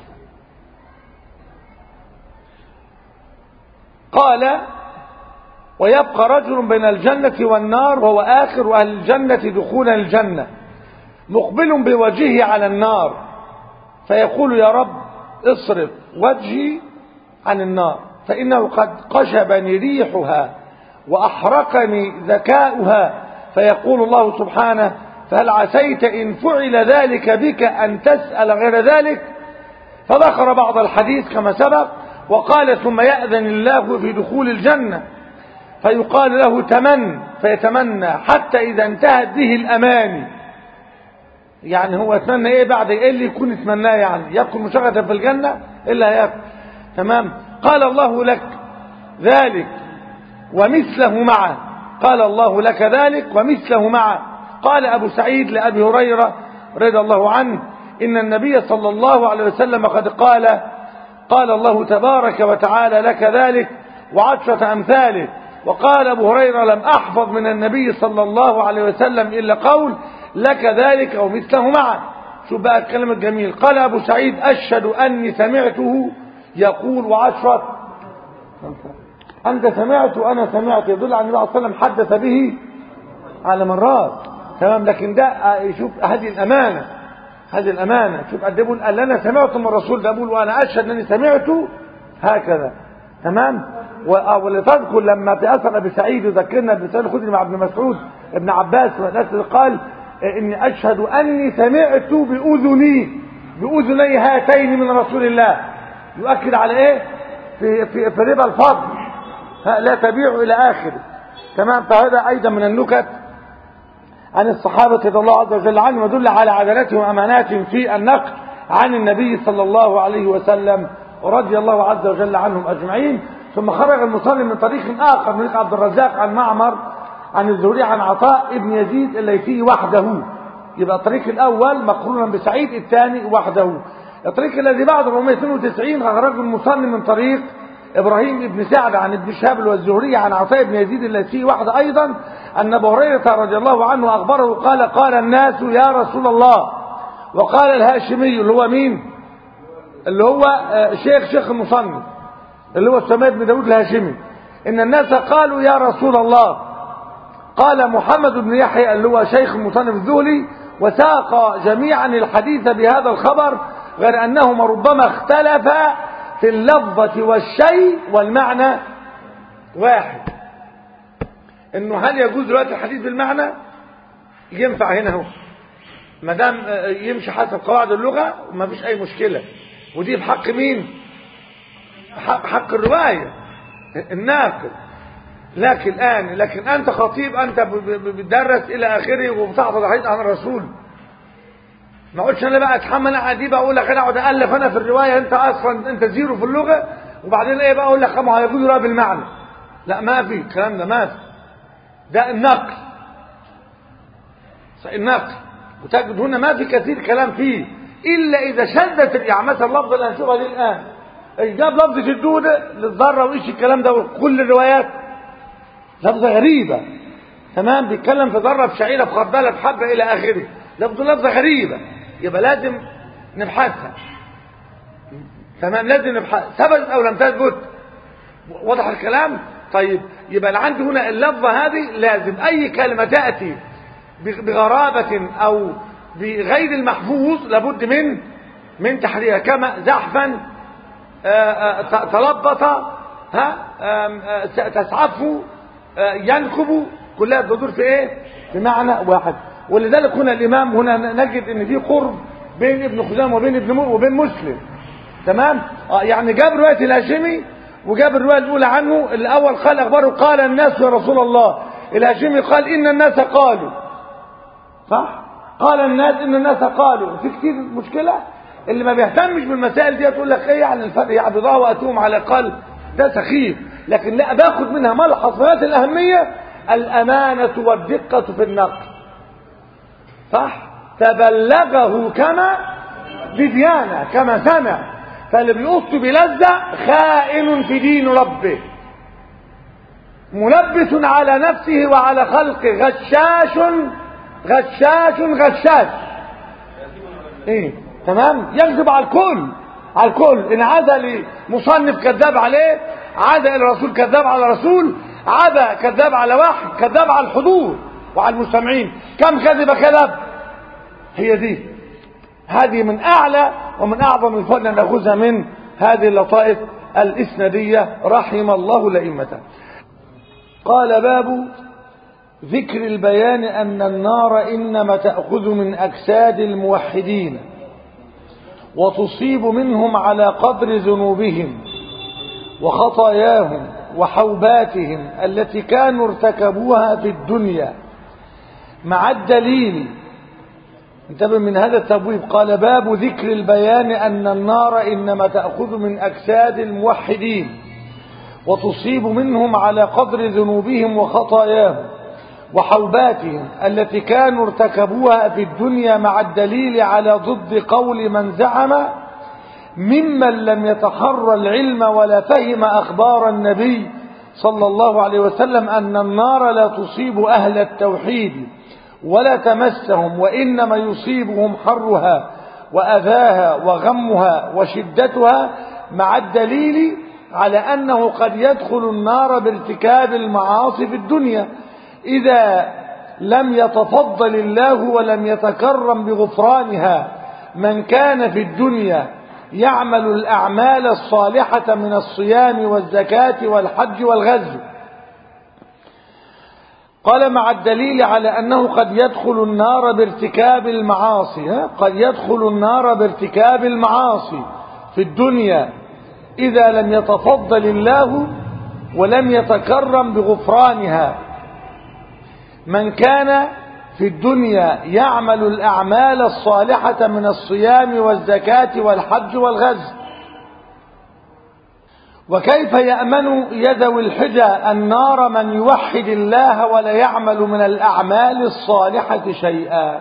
قال ويبقى رجل بين الجنة والنار وهو آخر أهل الجنة دخولا الجنة مقبل بوجهه على النار فيقول يا رب اصرف وجهي عن النار فإنه قد قشبني ريحها وأحرقني ذكاؤها فيقول الله سبحانه فهل عسيت إن فعل ذلك بك أن تسأل غير ذلك فذكر بعض الحديث كما سبق وقال ثم يأذن الله في دخول الجنة فيقال له تمن فيتمنى حتى إذا انتهت به الأماني يعني هو يتمنى ايه بعد ايه اللي يكون يتمناه يعني يبقى مشغلة في الجنة الا هيبقى تمام قال الله لك ذلك ومثله معه قال الله لك ذلك ومثله معه قال أبو سعيد لأبي هريرة رضي الله عنه إن النبي صلى الله عليه وسلم قد قال قال الله تبارك وتعالى لك ذلك وعشرة أمثاله وقال أبو هريرة لم أحفظ من النبي صلى الله عليه وسلم إلا قول لك ذلك أو مثله معه شو بقى الكلام الجميل قال أبو سعيد أشهد أني سمعته يقول وعشرة أنت سمعت وأنا سمعت يدل على النبي صلى الله عليه وسلم حدث به على مرات تمام لكن ده شوف هذه الأمانة هذه الأمانة شوف قد يقول قال أنا سمعت من الرسول ده أقول وأنا أشهد أنني سمعته هكذا تمام ولتذكر لما في أثر أبي سعيد يذكرنا بسؤال الخدري مع ابن مسعود ابن عباس قال إني أشهد أني سمعت بأذني بأذني هاتين من رسول الله يؤكد على إيه في في في ربا الفضل لا تبيع إلى آخره تمام فهذا أيضا من النكت عن الصحابة رضي الله عز وجل عنهم يدل على عدالتهم وأماناتهم في النقل عن النبي صلى الله عليه وسلم ورضي الله عز وجل عنهم أجمعين ثم خرج المصلي من طريق آخر من طريق عبد الرزاق عن معمر عن الزهري عن عطاء ابن يزيد الليثي وحده يبقى الطريق الأول مقرونا بسعيد الثاني وحده الطريق الذي بعد 492 خرج المصلي من طريق إبراهيم بن سعد عن ابن شهاب والزهري عن عطاء بن يزيد الليثي وحده أيضا أن أبو هريرة رضي الله عنه أخبره قال قال الناس يا رسول الله وقال الهاشمي اللي هو مين اللي هو شيخ شيخ المصنف اللي هو السماء بن داود الهاشمي إن الناس قالوا يا رسول الله قال محمد بن يحيى اللي هو شيخ المصنف الذهلي وساق جميعا الحديث بهذا الخبر غير أنهما ربما اختلفا في اللفظة والشيء والمعنى واحد انه هل يجوز دلوقتي الحديث بالمعنى ينفع هنا اهو ما دام يمشي حسب قواعد اللغه وما فيش اي مشكله ودي بحق مين حق, حق الروايه الناقل لكن الان لكن انت خطيب انت بتدرس الى اخره وبتحفظ الحديث عن الرسول ما اقولش انا بقى اتحمل انا دي بقول لك انا اقعد الف انا في الروايه انت اصلا انت زيرو في اللغه وبعدين ايه بقى اقول لك ما هيجوز روايه بالمعنى لا ما في الكلام ده ما في ده النقل النقل وتجد هنا ما في كثير كلام فيه الا اذا شدت يعني مثلا اللفظ اللي هنشوفها دي الان جاب لفظ شدوده للذره وايش الكلام ده كل الروايات لفظه غريبه تمام بيتكلم في ذره في شعيره في خردله في حبه الى اخره لفظ لفظه غريبه يبقى لازم نبحثها تمام لازم نبحث ثبتت او لم تثبت واضح الكلام طيب يبقى اللي عندي هنا اللفظة هذه لازم أي كلمة تأتي بغرابة أو بغير المحفوظ لابد من من تحريرها كما زحفا تلبط ها تسعف ينكب كلها تدور في ايه بمعنى واحد ولذلك هنا الامام هنا نجد ان في قرب بين ابن خزامه وبين ابن وبين مسلم تمام اه يعني جاب روايه الهاشمي وجاب الرواية الأولى عنه الأول قال أخبره قال الناس يا رسول الله الهاشمي قال إن الناس قالوا صح قال الناس إن الناس قالوا في كتير مشكلة اللي ما بيهتمش بالمسائل دي تقول لك ايه يعني الفرق يعبدوها واتوهم على قلب ده سخيف لكن لا باخد منها ملحظ غايه الاهميه الامانه والدقه في النقل صح فبلغه كما بديانه كما سمع فاللي بيقص بلذة خائن في دين ربه ملبس على نفسه وعلى خلقه غشاش غشاش غشاش ايه تمام يكذب على الكل على الكل ان عاد لمصنف كذاب عليه عاد الى رسول كذاب على رسول عبا كذاب على واحد كذاب على الحضور وعلى المستمعين كم كذب كذب هي دي هذه من اعلى ومن اعظم الفضل ان ناخذها من هذه اللطائف الاسنديه رحم الله لائمته قال باب ذكر البيان ان النار انما تاخذ من اجساد الموحدين وتصيب منهم على قدر ذنوبهم وخطاياهم وحوباتهم التي كانوا ارتكبوها في الدنيا مع الدليل انتبه من هذا التبويب قال باب ذكر البيان أن النار إنما تأخذ من أجساد الموحدين وتصيب منهم على قدر ذنوبهم وخطاياهم وحوباتهم التي كانوا ارتكبوها في الدنيا مع الدليل على ضد قول من زعم ممن لم يتحرى العلم ولا فهم أخبار النبي صلى الله عليه وسلم أن النار لا تصيب أهل التوحيد ولا تمسهم وإنما يصيبهم حرها وأذاها وغمها وشدتها مع الدليل على أنه قد يدخل النار بارتكاب المعاصي في الدنيا إذا لم يتفضل الله ولم يتكرم بغفرانها من كان في الدنيا يعمل الأعمال الصالحة من الصيام والزكاة والحج والغزو قال مع الدليل على أنه قد يدخل النار بارتكاب المعاصي ها؟ قد يدخل النار بارتكاب المعاصي في الدنيا إذا لم يتفضل الله ولم يتكرم بغفرانها من كان في الدنيا يعمل الأعمال الصالحة من الصيام والزكاة والحج والغزو وكيف يأمن يذوي الحجى النار من يوحد الله ولا يعمل من الأعمال الصالحة شيئا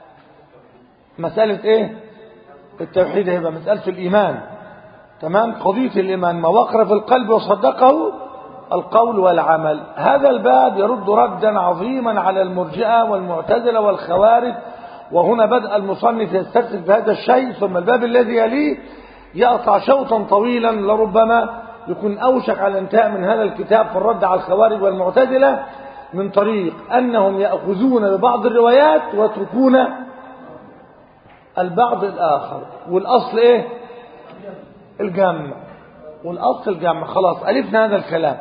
مسألة ايه التوحيد هيبقى مسألة الإيمان تمام قضية الإيمان ما وقر في القلب وصدقه القول والعمل هذا الباب يرد ردا عظيما على المرجئة والمعتزلة والخوارج وهنا بدأ المصنف يسترسل في هذا الشيء ثم الباب الذي يليه يقطع شوطا طويلا لربما يكون أوشك على انتهاء من هذا الكتاب في الرد على الخوارج والمعتزلة من طريق أنهم يأخذون ببعض الروايات ويتركون البعض الآخر والأصل إيه الجمع والأصل الجمع خلاص ألفنا هذا الكلام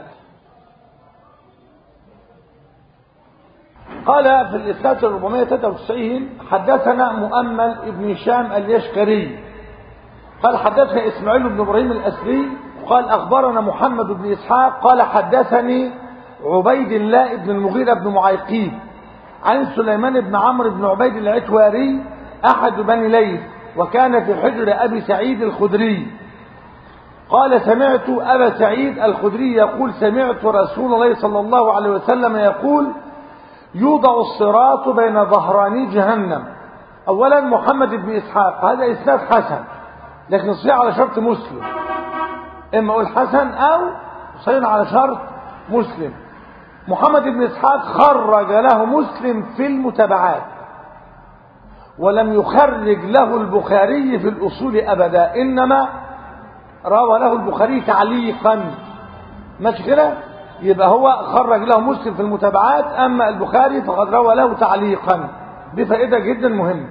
قال في الإسناد 493 حدثنا مؤمل ابن هشام اليشكري قال حدثنا إسماعيل بن إبراهيم الأسري قال أخبرنا محمد بن إسحاق قال حدثني عبيد الله بن المغيرة بن معيقيب عن سليمان بن عمرو بن عبيد العتواري أحد بني ليث وكان في حجر أبي سعيد الخدري قال سمعت أبا سعيد الخدري يقول سمعت رسول الله صلى الله عليه وسلم يقول يوضع الصراط بين ظهراني جهنم أولا محمد بن إسحاق هذا إسناد حسن لكن صحيح على شرط مسلم إما أقول حسن أو صحيح على شرط مسلم محمد بن إسحاق خرج له مسلم في المتابعات ولم يخرج له البخاري في الأصول أبدا إنما روى له البخاري تعليقا ماشي كده يبقى هو خرج له مسلم في المتابعات أما البخاري فقد روى له تعليقا بفائدة جدا مهمة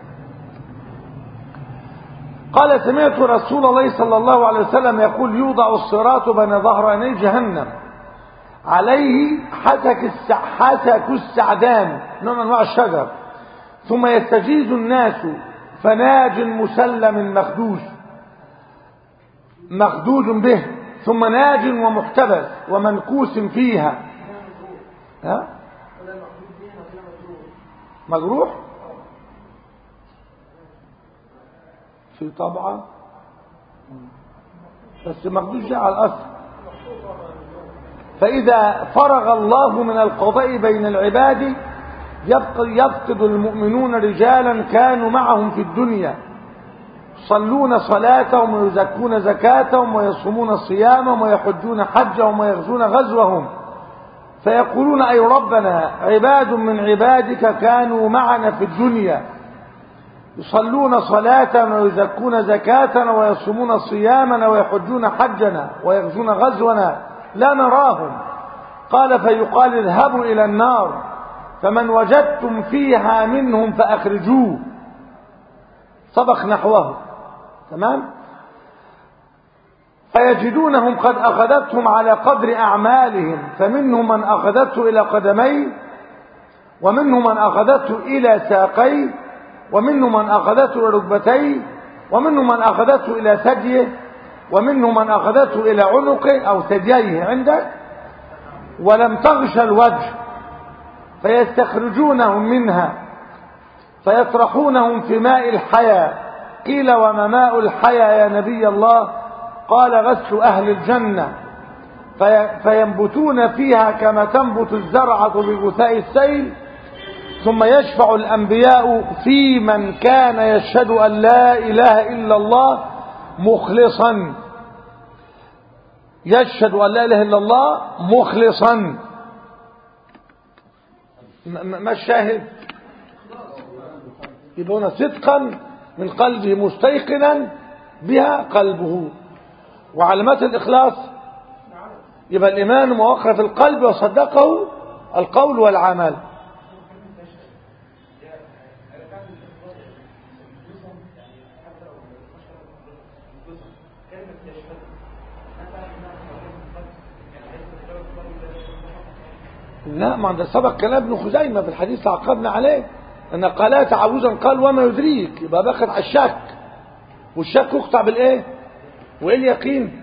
قال سمعت رسول الله صلى الله عليه وسلم يقول يوضع الصراط بين ظهراني جهنم عليه حسك السع... حسك السعدان نوع من انواع الشجر ثم يستجيز الناس فناج مسلم مخدوش مخدود به ثم ناج ومحتبس ومنكوس فيها ها مجروح في طبعة بس مخدوش ده على الأصل فإذا فرغ الله من القضاء بين العباد يفقد المؤمنون رجالا كانوا معهم في الدنيا يصلون صلاتهم ويزكون زكاتهم ويصومون صيامهم ويحجون حجهم ويغزون غزوهم فيقولون أي ربنا عباد من عبادك كانوا معنا في الدنيا يصلون صلاتنا ويزكون زكاتنا ويصومون صيامنا ويحجون حجنا ويغزون غزونا لا نراهم قال فيقال اذهبوا إلى النار فمن وجدتم فيها منهم فأخرجوه سبق نحوه تمام فيجدونهم قد أخذتهم على قدر أعمالهم فمنهم من أخذته إلى قدميه ومنهم من أخذته إلى ساقيه ومنهم من أخذته إلى ركبتيه ومنهم من أخذته إلى ثديه ومنهم من أخذته إلى عنقه أو ثدييه عندك ولم تغش الوجه فيستخرجونهم منها فيطرحونهم في ماء الحياة قيل وما ماء الحياة يا نبي الله قال غسل أهل الجنة في فينبتون فيها كما تنبت الزرعة بغثاء السيل ثم يشفع الأنبياء في من كان يشهد أن لا إله إلا الله مخلصا يشهد أن لا إله إلا الله مخلصا ما الشاهد يبقى هنا صدقا من قلبه مستيقنا بها قلبه وعلامات الإخلاص يبقى الإيمان موقع في القلب وصدقه القول والعمل لا ما ده سبق كلام ابن خزيمة في الحديث تعقبنا عليه ان قالها تعوذا قال وما يدريك يبقى باخد على الشك والشك يقطع بالايه وايه اليقين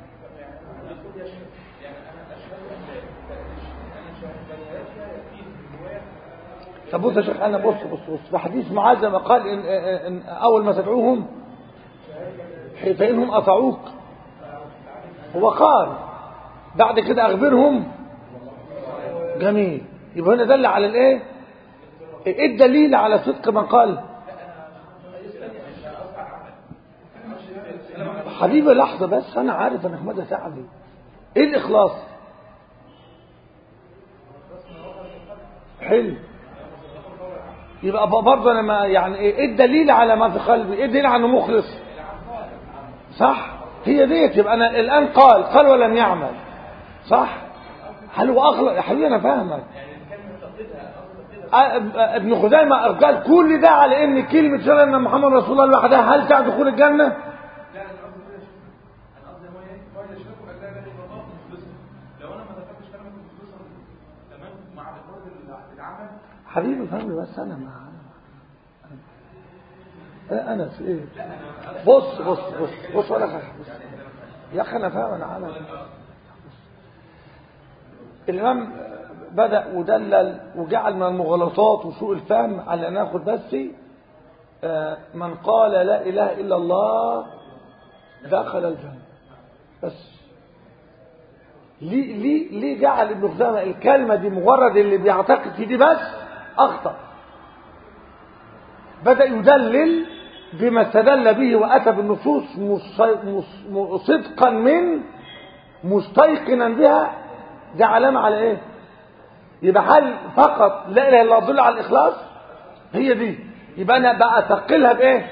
طب بص يا شيخ انا بص بص بص في حديث معاذ لما قال إن, إن اول ما تدعوهم فانهم اطاعوك هو قال بعد كده اخبرهم جميل يبقى هنا دل على الايه ايه الدليل على صدق من قال حبيبي لحظة بس انا عارف انك مدى تعبي ايه الاخلاص حلو يبقى برضه انا ما يعني ايه الدليل على ما في قلبي ايه الدليل على انه مخلص صح هي ديت يبقى انا الان قال قال ولم يعمل صح هل هو اخلص يا حبيبي انا فاهمك ابن خزيمة قال كل ده على ان كلمة شهادة ان محمد رسول الله لوحدها هل تعد دخول الجنة؟ حبيبي فهمني بس انا ما انا انا في ايه بص بص بص بص ولا حاجه بص يا اخي انا فاهم انا عالم الامام بدا ودلل وجعل من المغالطات وسوء الفهم على ناخد بس من قال لا اله الا الله دخل الجنه بس ليه ليه ليه جعل ابن خزيمه الكلمه دي مجرد اللي بيعتقد في دي بس اخطا بدا يدلل بما استدل به واتى بالنصوص صدقا من مستيقنا بها ده علامه على ايه يبقى هل فقط لا اله الا الله تدل على الاخلاص هي دي يبقى انا بقى اثقلها بايه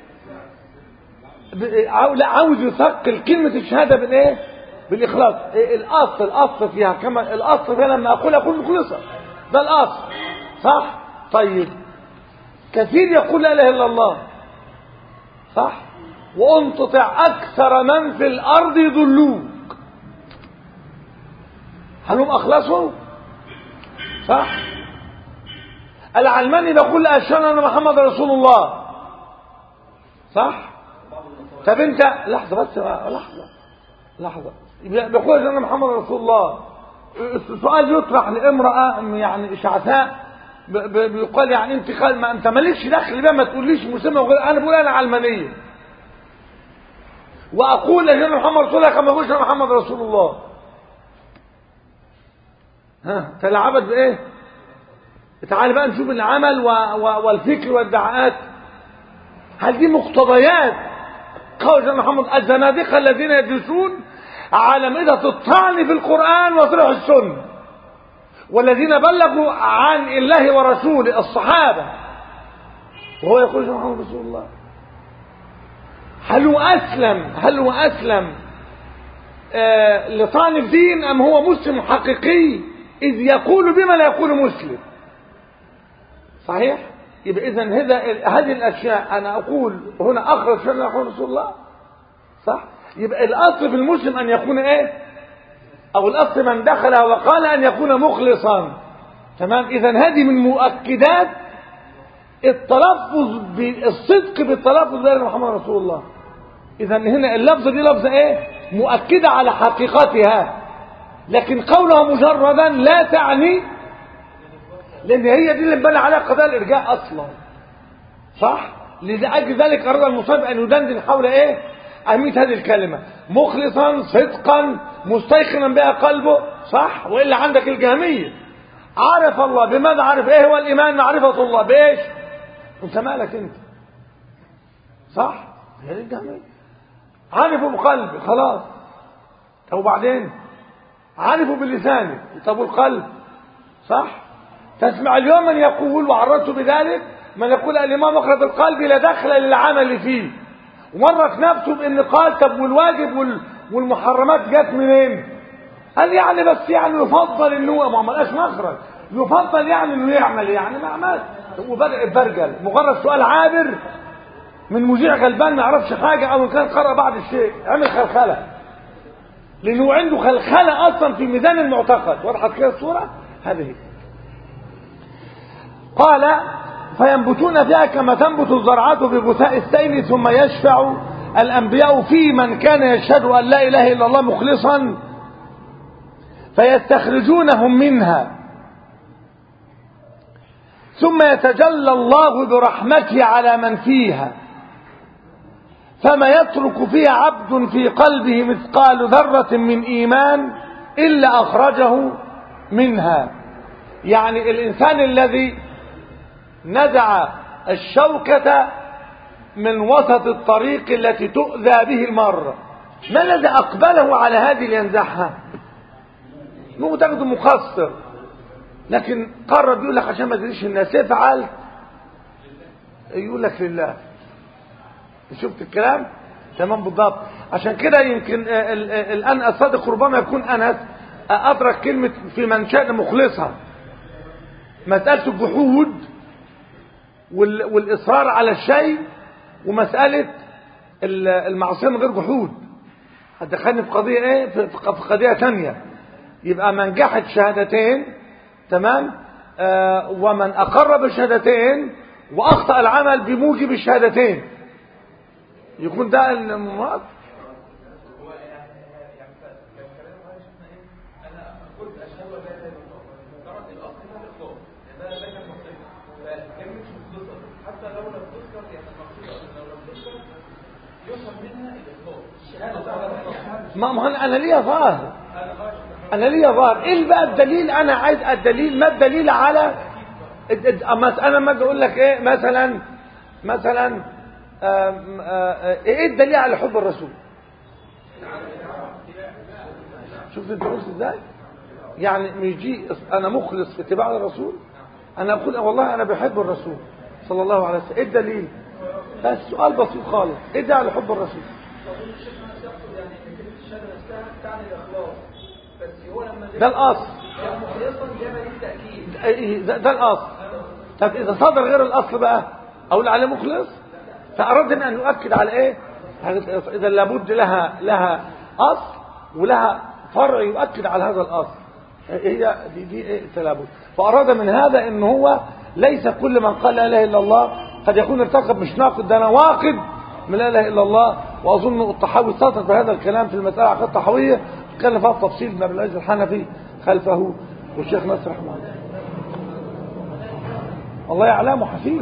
لا عاوز يثقل كلمه الشهاده بالايه بالاخلاص إيه الاصل الاصل فيها كما الاصل فيها لما اقول اقول مخلصا ده الاصل صح طيب كثير يقول لا اله الا الله صح وان تطع اكثر من في الارض يضلوك هل هم اخلصوا صح العلماني بيقول اشهد ان محمد رسول الله صح طب انت لحظه بس لحظه لحظه بيقول ان محمد رسول الله السؤال يطرح لامراه يعني شعثاء بيقال يعني انت خال ما انت مالكش دخل بقى ما تقوليش مسلمه وغير انا بقول انا علمانيه واقول ان محمد رسول الله كما بقولش محمد رسول الله ها تلعبت بايه تعال بقى نشوف العمل و... و... والفكر والدعاءات هل دي مقتضيات قول محمد الزنادقه الذين يجلسون على مدة الطعن في القرآن وطرح السنة والذين بلغوا عن الله ورسوله الصحابة وهو يقول محمد رسول الله هل هو أسلم هل هو أسلم آه لطعن الدين أم هو مسلم حقيقي إذ يقول بما لا يقول مسلم صحيح يبقى إذا هذا هذه الأشياء أنا أقول هنا أخرج شر يقول رسول الله صح يبقى الأصل في المسلم أن يكون إيه أو الأصل من دخل وقال أن يكون مخلصا تمام إذا هذه من مؤكدات التلفظ بالصدق بالتلفظ بأن محمد رسول الله إذا هنا اللفظة دي لفظة إيه مؤكدة على حقيقتها لكن قولها مجردا لا تعني لأن هي دي اللي انبنى عليها قضايا الإرجاء أصلا صح لأجل ذلك أراد المصاب أن يدندن حول إيه أهمية هذه الكلمة مخلصا صدقا مستيقنا بها قلبه صح وإلا عندك الجهمية عرف الله بماذا عرف إيه هو الإيمان معرفة الله بإيش أنت مالك أنت صح هي الجهمية عرفوا بقلبي خلاص طب وبعدين عرفوا بلسانه طب والقلب صح تسمع اليوم من يقول وعرضت بذلك من يقول الإمام أخرج القلب لا دخل للعمل فيه ومرت نفسه بأن قال طب والواجب وال... والمحرمات جت منين قال يعني بس يعني يفضل انه ما عملهاش مخرج يفضل يعني انه يعمل يعني ما عمل وبدأ البرجل مجرد سؤال عابر من مذيع غلبان ما يعرفش حاجة او كان قرأ بعض الشيء عمل خلخلة لانه عنده خلخلة اصلا في ميزان المعتقد وضحت كده الصورة هذه قال فينبتون فيها كما تنبت الزرعة ببثاء السيل ثم يشفع الأنبياء في من كان يشهد أن لا إله إلا الله مخلصا فيستخرجونهم منها ثم يتجلى الله برحمته على من فيها فما يترك فيها عبد في قلبه مثقال ذرة من إيمان إلا أخرجه منها يعني الإنسان الذي نزع الشوكة من وسط الطريق التي تؤذى به المرة ما الذي أقبله على هذه لينزعها مو تاخده مقصر لكن قرر يقول لك عشان ما تدريش الناس افعل يقول لك لله شفت الكلام تمام بالضبط عشان كده يمكن الآن الصادق ربما يكون أنس أدرك كلمة في من شأن مخلصها مسألة الجحود والإصرار على الشيء ومسألة المعصية من غير جحود هتدخلني في قضية ايه في قضية ثانية يبقى من جحد شهادتين تمام آه ومن أقر بشهادتين وأخطأ العمل بموجب الشهادتين يكون ده المراد ما ما انا ليا ظاهر انا ليا ظاهر ايه بقى الدليل انا عايز الدليل ما الدليل على انا ما اجي اقول لك ايه مثلا مثلا آم آم ايه الدليل على حب الرسول شوف انت قلت ازاي يعني يجي انا مخلص في اتباع الرسول انا اقول والله انا بحب الرسول صلى الله عليه وسلم ايه الدليل بس سؤال بسيط خالص ايه ده على حب الرسول ده الاصل ده, ده الاصل طب اذا صدر غير الاصل بقى اقول عليه مخلص فاردنا ان نؤكد على ايه اذا لابد لها لها اصل ولها فرع يؤكد على هذا الاصل هي دي دي ايه لابد فاراد من هذا ان هو ليس كل من قال لا اله الا الله قد يكون ارتكب مش ناقد ده نواقد من لا اله الا الله واظن الطحاوي سطر بهذا الكلام في المساله عقيده الطحاويه اتكلم فيها التفصيل ابن العز الحنفي خلفه والشيخ نصر رحمه الله الله يعلمه حفيظ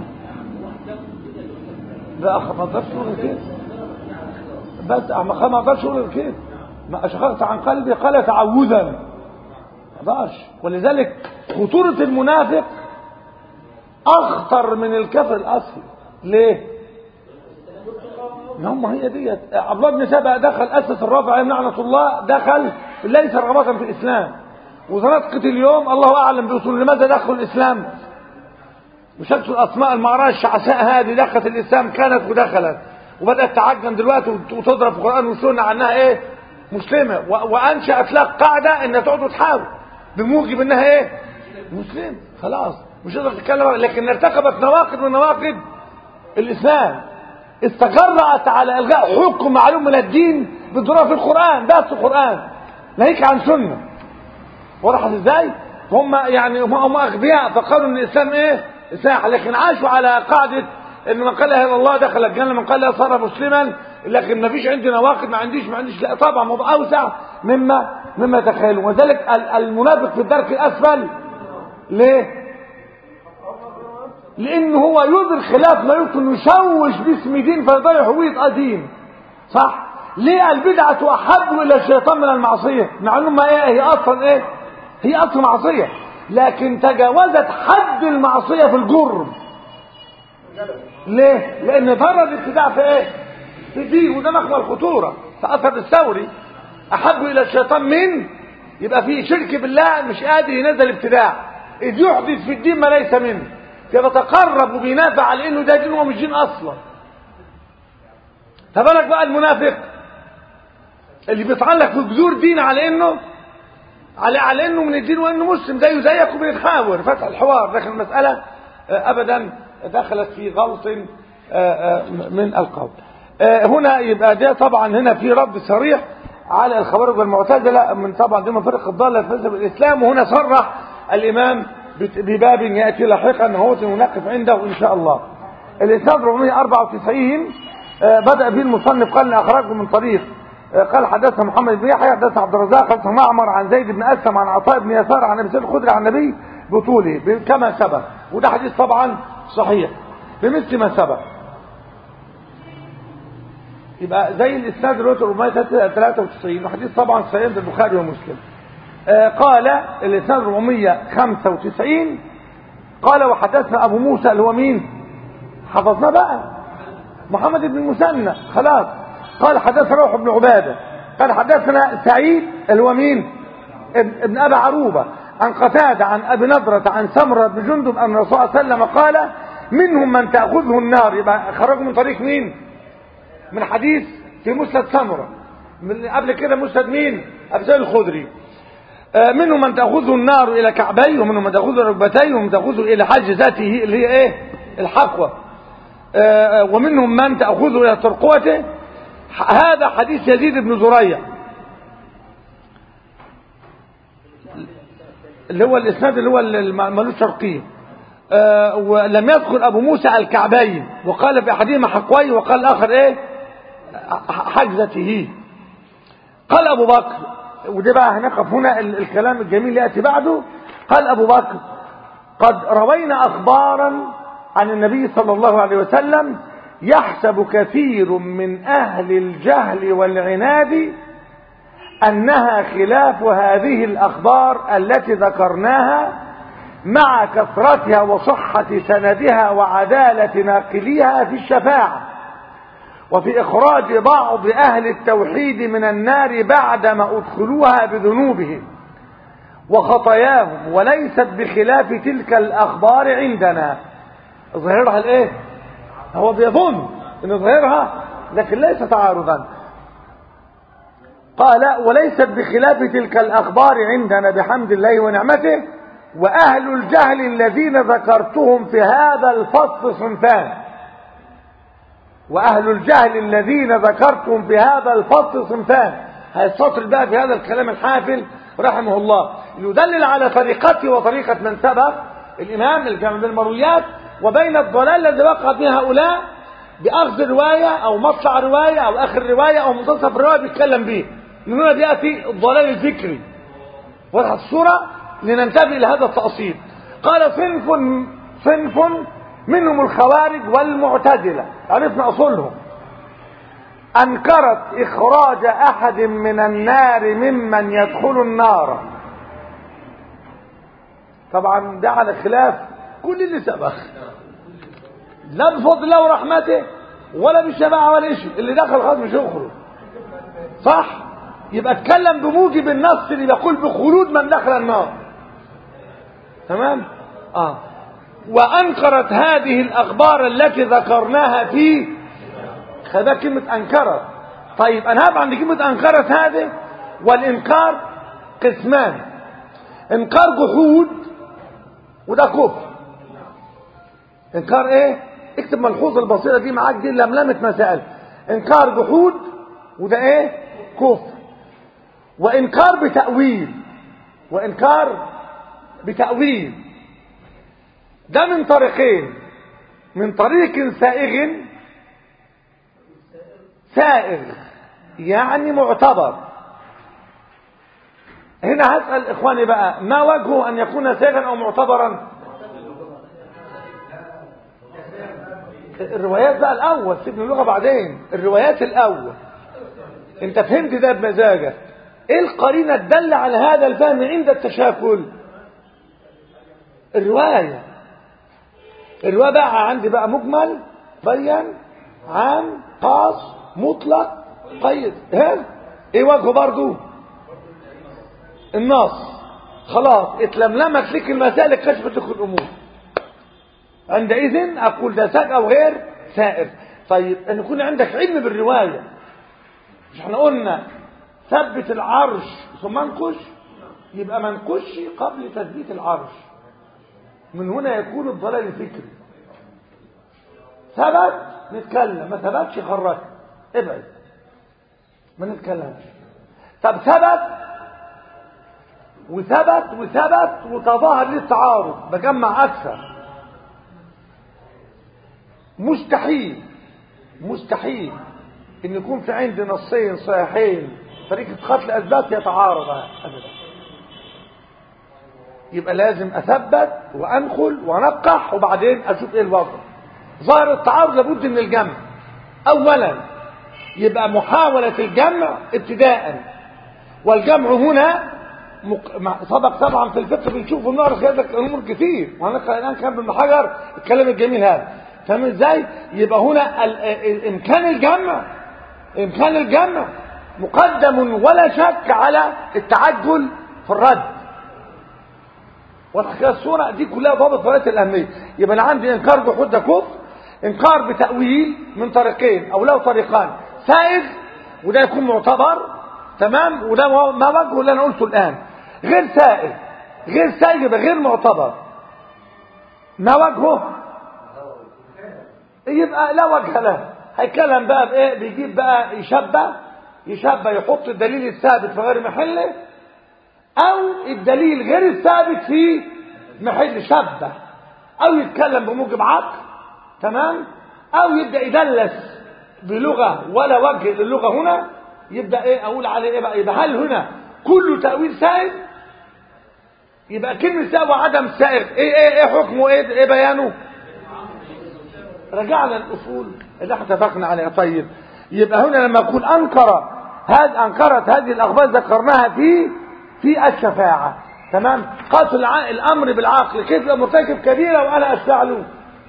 لا ما اقدرش اقول كده بس ما اقدرش اقول كده ما اشخصت عن قلبي قال تعوذا ما اقدرش ولذلك خطوره المنافق اخطر من الكفر الاصلي ليه هم هي ديت عبد الله بن سبأ دخل اسس الرافع عليه لعنه الله دخل ليس رغبه في الاسلام وزنطقة اليوم الله اعلم باصول لماذا دخل الاسلام وشكل الاسماء المعراج الشعساء هذه دخلت الاسلام كانت ودخلت وبدات تعجن دلوقتي وتضرب في القران والسنه عنها ايه مسلمة و- وانشأت لك قاعدة ان تقعد تحاول بموجب انها ايه مسلم خلاص مش تقدر تتكلم لكن ارتكبت نواقض من نواقض الاسلام استجرأت على الغاء حكم معلوم من الدين بالدراسة في القرآن درس القرآن ناهيك عن سنة وضحت ازاي هم يعني هم هم اغبياء فقالوا ان الاسلام ايه ساحة لكن عاشوا على قاعدة ان من قال لا اله الا الله دخل الجنة من قال لا صار مسلما لكن ما فيش عندي نواقض ما عنديش ما عنديش لا طبعا موضوع اوسع مما مما تخيلوا وذلك ال- المنافق في الدرك الاسفل ليه لان هو يدرك خلاف ما يمكن يشوش باسم دين فيضيع هوية دين صح ليه البدعة احب الى الشيطان من المعصية مع انه ايه هي اصلا ايه هي اصلا معصية لكن تجاوزت حد المعصية في الجرم ليه لان ضرر الابتداع في ايه في دين وده مخبر الخطورة فاثر الثوري احب الى الشيطان من يبقى في شرك بالله مش قادر ينزل ابتداع اذ يحدث في الدين ما ليس منه فيتقرب وبينافع على انه ده دين وهو مش دين اصلا فبالك بقى المنافق اللي بيتعلق في جذور دين على انه على على انه من الدين وانه مسلم زيه زيك وبيتحاور فتح الحوار لكن المساله آه، ابدا دخلت في غلط آه، آه، من القول آه، هنا يبقى ده طبعا هنا في رد صريح على الخوارج والمعتزله من طبعا دي من فرق الضاله في مذهب الاسلام وهنا صرح الامام بت- بباب ياتي لاحقا هو سنناقش عنده ان شاء الله الاسناد 494 آه، بدا به المصنف قال اخرجه من طريق آه، قال حدثنا محمد بن يحيى حدثنا عبد الرزاق حدثنا معمر عن زيد بن اسلم عن عطاء بن يسار عن ابي سعيد الخدري عن النبي بطوله ب- كما سبق وده حديث طبعا صحيح بمثل ما سبق يبقى زي الاسناد دلوقتي 493 وحديث طبعا صحيح عند البخاري ومسلم آه، قال الاسناد 495 قال وحدثنا ابو موسى اللي هو مين حفظنا بقى محمد بن المثنى خلاص قال حدثنا روح بن عباده قال حدثنا سعيد اللي هو مين ابن, ابن ابي عروبه عن قتاده عن ابي نضره عن سمره بن جندب ان الرسول صلى الله عليه وسلم قال منهم من تاخذه النار يبقى خرجوا من طريق مين من حديث في مسند سمره من قبل كده مسند مين ابي سعيد الخدري آه، منهم من تأخذه النار إلى كعبيه ومنهم من تأخذه ركبتيه ومن تأخذه إلى حج ذاته اللي هي إيه الحقوة آه، ومنهم من تأخذه إلى ترقوته ح- هذا حديث يزيد بن زريع اللي هو الإسناد اللي هو الم- ملوش شرقيه آه، ولم يذكر أبو موسى الكعبين وقال في أحدهما حقوي وقال الآخر إيه ح- حجزته قال أبو بكر وده بقى هنقف هنا ال- الكلام الجميل يأتي بعده قال أبو بكر قد روينا أخبارا عن النبي صلى الله عليه وسلم يحسب كثير من أهل الجهل والعناد أنها خلاف هذه الأخبار التي ذكرناها مع كثرتها وصحة سندها وعدالة ناقليها في الشفاعة وفي إخراج بعض أهل التوحيد من النار بعدما أدخلوها بذنوبهم وخطاياهم وليست بخلاف تلك الأخبار عندنا ظاهرها الإيه؟ هو بيظن أن ظاهرها لكن ليس تعارضا قال وليست بخلاف تلك الأخبار عندنا بحمد الله ونعمته وأهل الجهل الذين ذكرتهم في هذا الفصل صنفان وأهل الجهل الذين ذكرتهم في هذا الفصل صنفان هيستطرد بقى في هذا الكلام الحافل رحمه الله يدلل على طريقته وطريقة من سبق الإمام الجامع بين المرويات وبين الضلال الذي وقع فيه هؤلاء بأخذ رواية أو مطلع رواية أو آخر رواية أو منتصف رواية بيتكلم به من هنا بيأتي الضلال الذكري وضحت الصورة لننتبه إلى هذا التأصيل قال صنف صنف منهم الخوارج والمعتزلة عرفنا أصولهم أنكرت إخراج أحد من النار ممن يدخل النار طبعا ده على خلاف كل اللي سبق لا بفضل الله ورحمته ولا بالشفاعة ولا شيء اللي دخل خلاص مش يخرج صح يبقى اتكلم بموجب النص اللي بيقول بخلود من دخل النار تمام اه وانكرت هذه الاخبار التي ذكرناها في خذا كلمة انكرت طيب انا هبقى عند كلمه انكرت هذه والانكار قسمان انكار جحود وده كفر انكار ايه اكتب ملحوظه البسيطه دي معاك دي لملمه مسائل انكار جحود وده ايه كفر وانكار بتاويل وانكار بتاويل ده من طريقين من طريق سائغ سائغ يعني معتبر هنا هسأل إخواني بقى ما وجهه أن يكون سائغا أو معتبرا الروايات بقى الأول سيبني اللغة بعدين الروايات الأول أنت فهمت ده بمزاجك إيه القرينة تدل على هذا الفهم عند التشاكل الرواية الرواية بقى عندي بقى مجمل بيان عام خاص مطلق قيد ها ايه وجهه برضو النص خلاص اتلملمت لك المسائل كشفت لك الامور عندئذ اقول ده سائر او غير سائر طيب ان يكون عندك علم بالروايه مش احنا قلنا ثبت العرش ثم انقش يبقى ما انقش قبل تثبيت العرش من هنا يكون الضلال الفكري ثبت نتكلم ما ثبتش خرج ابعد ما نتكلمش طب ثبت وثبت وثبت وتظاهر ليه التعارض بجمع اكثر مستحيل مستحيل ان يكون في عندي نصين صحيحين طريقة قتل اثبات يتعارض ابدا يبقى لازم اثبت وانخل وانقح وبعدين اشوف ايه الوضع ظاهر التعارض لابد من الجمع اولا يبقى محاولة الجمع ابتداء والجمع هنا مق... سبق طبعا في الفقه بنشوف ونعرف هذا الامور كتير وهنقرا الان كان ابن حجر الكلام الجميل هذا فاهم ازاي يبقى هنا ال... ال... امكان الجمع امكان الجمع مقدم ولا شك على التعجل في الرد والحكايه الصوره دي كلها ضابط غايه الاهميه يبقى انا عندي انكار جحود ده كفر انكار بتاويل من طريقين او له طريقان سائغ وده يكون معتبر تمام وده ما وجهه اللي انا قلته الان غير سائغ غير سائغ يبقى غير معتبر ما وجهه يبقى لا وجه له هيتكلم بقى بايه بيجيب بقى يشبه يشبه يحط الدليل الثابت في غير محله او الدليل غير الثابت في محل شبه او يتكلم بموجب عقل تمام او يبدا يدلس بلغه ولا وجه للغه هنا يبدا ايه اقول عليه ايه بقى يبقى هل هنا كله تاويل سائغ يبقى كلمه سائغ وعدم سائغ ايه ايه ايه حكمه ايه ايه بيانه رجعنا الاصول اللي احنا اتفقنا عليها طيب يبقى هنا لما اقول انكر هذا انكرت هذه الاخبار ذكرناها في في الشفاعه تمام قاتل الامر بالعقل كيف لو مرتكب كبيره وانا اشفع له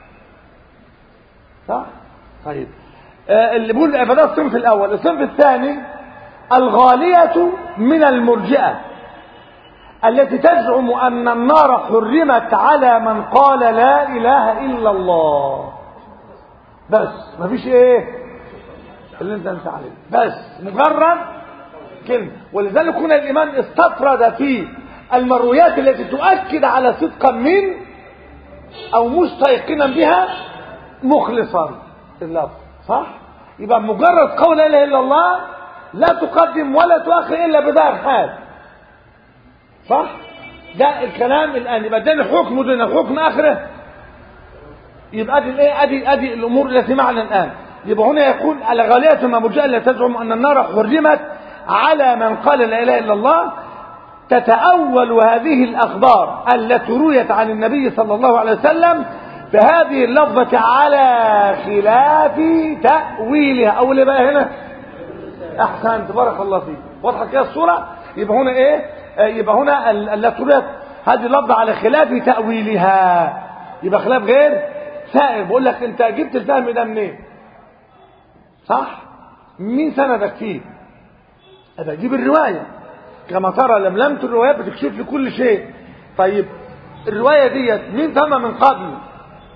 صح طيب آه اللي بيقول فده الصنف الاول الصنف الثاني الغاليه من المرجئه التي تزعم ان النار حرمت على من قال لا اله الا الله بس مفيش ايه اللي انت انت عليه بس مجرد كلمه ولذلك هنا الايمان استطرد في المرويات التي تؤكد على صدقا من او مستيقنا بها مخلصا اللفظ صح يبقى مجرد قول لا اله الا الله لا تقدم ولا تؤخر الا بذا الحال صح ده الكلام الان يبقى ده الحكم دون الحكم اخره يبقى ادي الايه ادي ادي الامور التي معنا الان يبقى هنا يقول على غالية ما مرجئة تزعم ان النار حرمت على من قال لا اله الا الله تتأول هذه الأخبار التي رويت عن النبي صلى الله عليه وسلم بهذه اللفظة على خلاف تأويلها أو اللي بقى هنا أحسن تبارك الله فيك واضحة كده الصورة يبقى هنا إيه يبقى هنا التي رويت هذه اللفظة على خلاف تأويلها يبقى خلاف غير سائر بقول لك أنت جبت الفهم ده منين صح مين سندك فيه هذا جيب الرواية كما ترى لملمة الروايات بتكشف لي كل شيء طيب الرواية ديت مين فهمها من قبل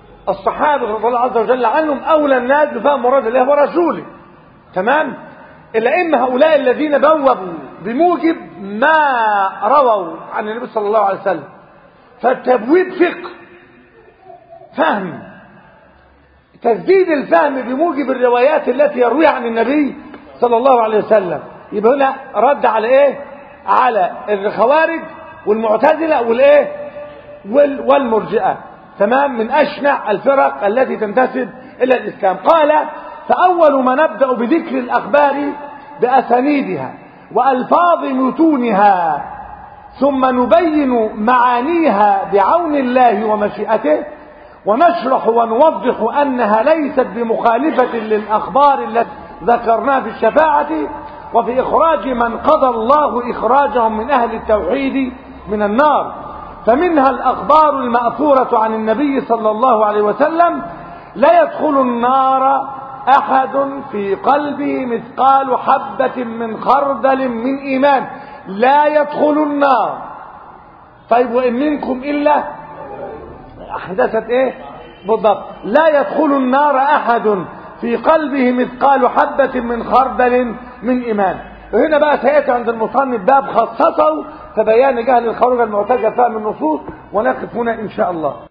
الصحابة رضي الله عز وجل عنهم أولى الناس بفهم مراد الله ورسوله تمام الأئمة هؤلاء الذين بوبوا بموجب ما رووا عن النبي صلى الله عليه وسلم فالتبويب فقه فهم تسديد الفهم بموجب الروايات التي يرويها عن النبي صلى الله عليه وسلم يبقى هنا رد على ايه على الخوارج والمعتزله والايه وال والمرجئه تمام من اشنع الفرق التي تنتسب الى الاسلام قال فاول ما نبدا بذكر الاخبار باسانيدها والفاظ متونها ثم نبين معانيها بعون الله ومشيئته ونشرح ونوضح أنها ليست بمخالفة للأخبار التي ذكرناها في الشفاعة وفي إخراج من قضى الله إخراجهم من أهل التوحيد من النار فمنها الأخبار المأثورة عن النبي صلى الله عليه وسلم لا يدخل النار أحد في قلبه مثقال حبة من خردل من إيمان لا يدخل النار طيب وإن منكم إلا حدثت ايه بالضبط لا يدخل النار احد في قلبه مثقال حبة من خردل من ايمان وهنا بقى سيأتي عند المصنف باب خصصه فبيان جهل الخروج المعتجة فهم النصوص ونقف هنا ان شاء الله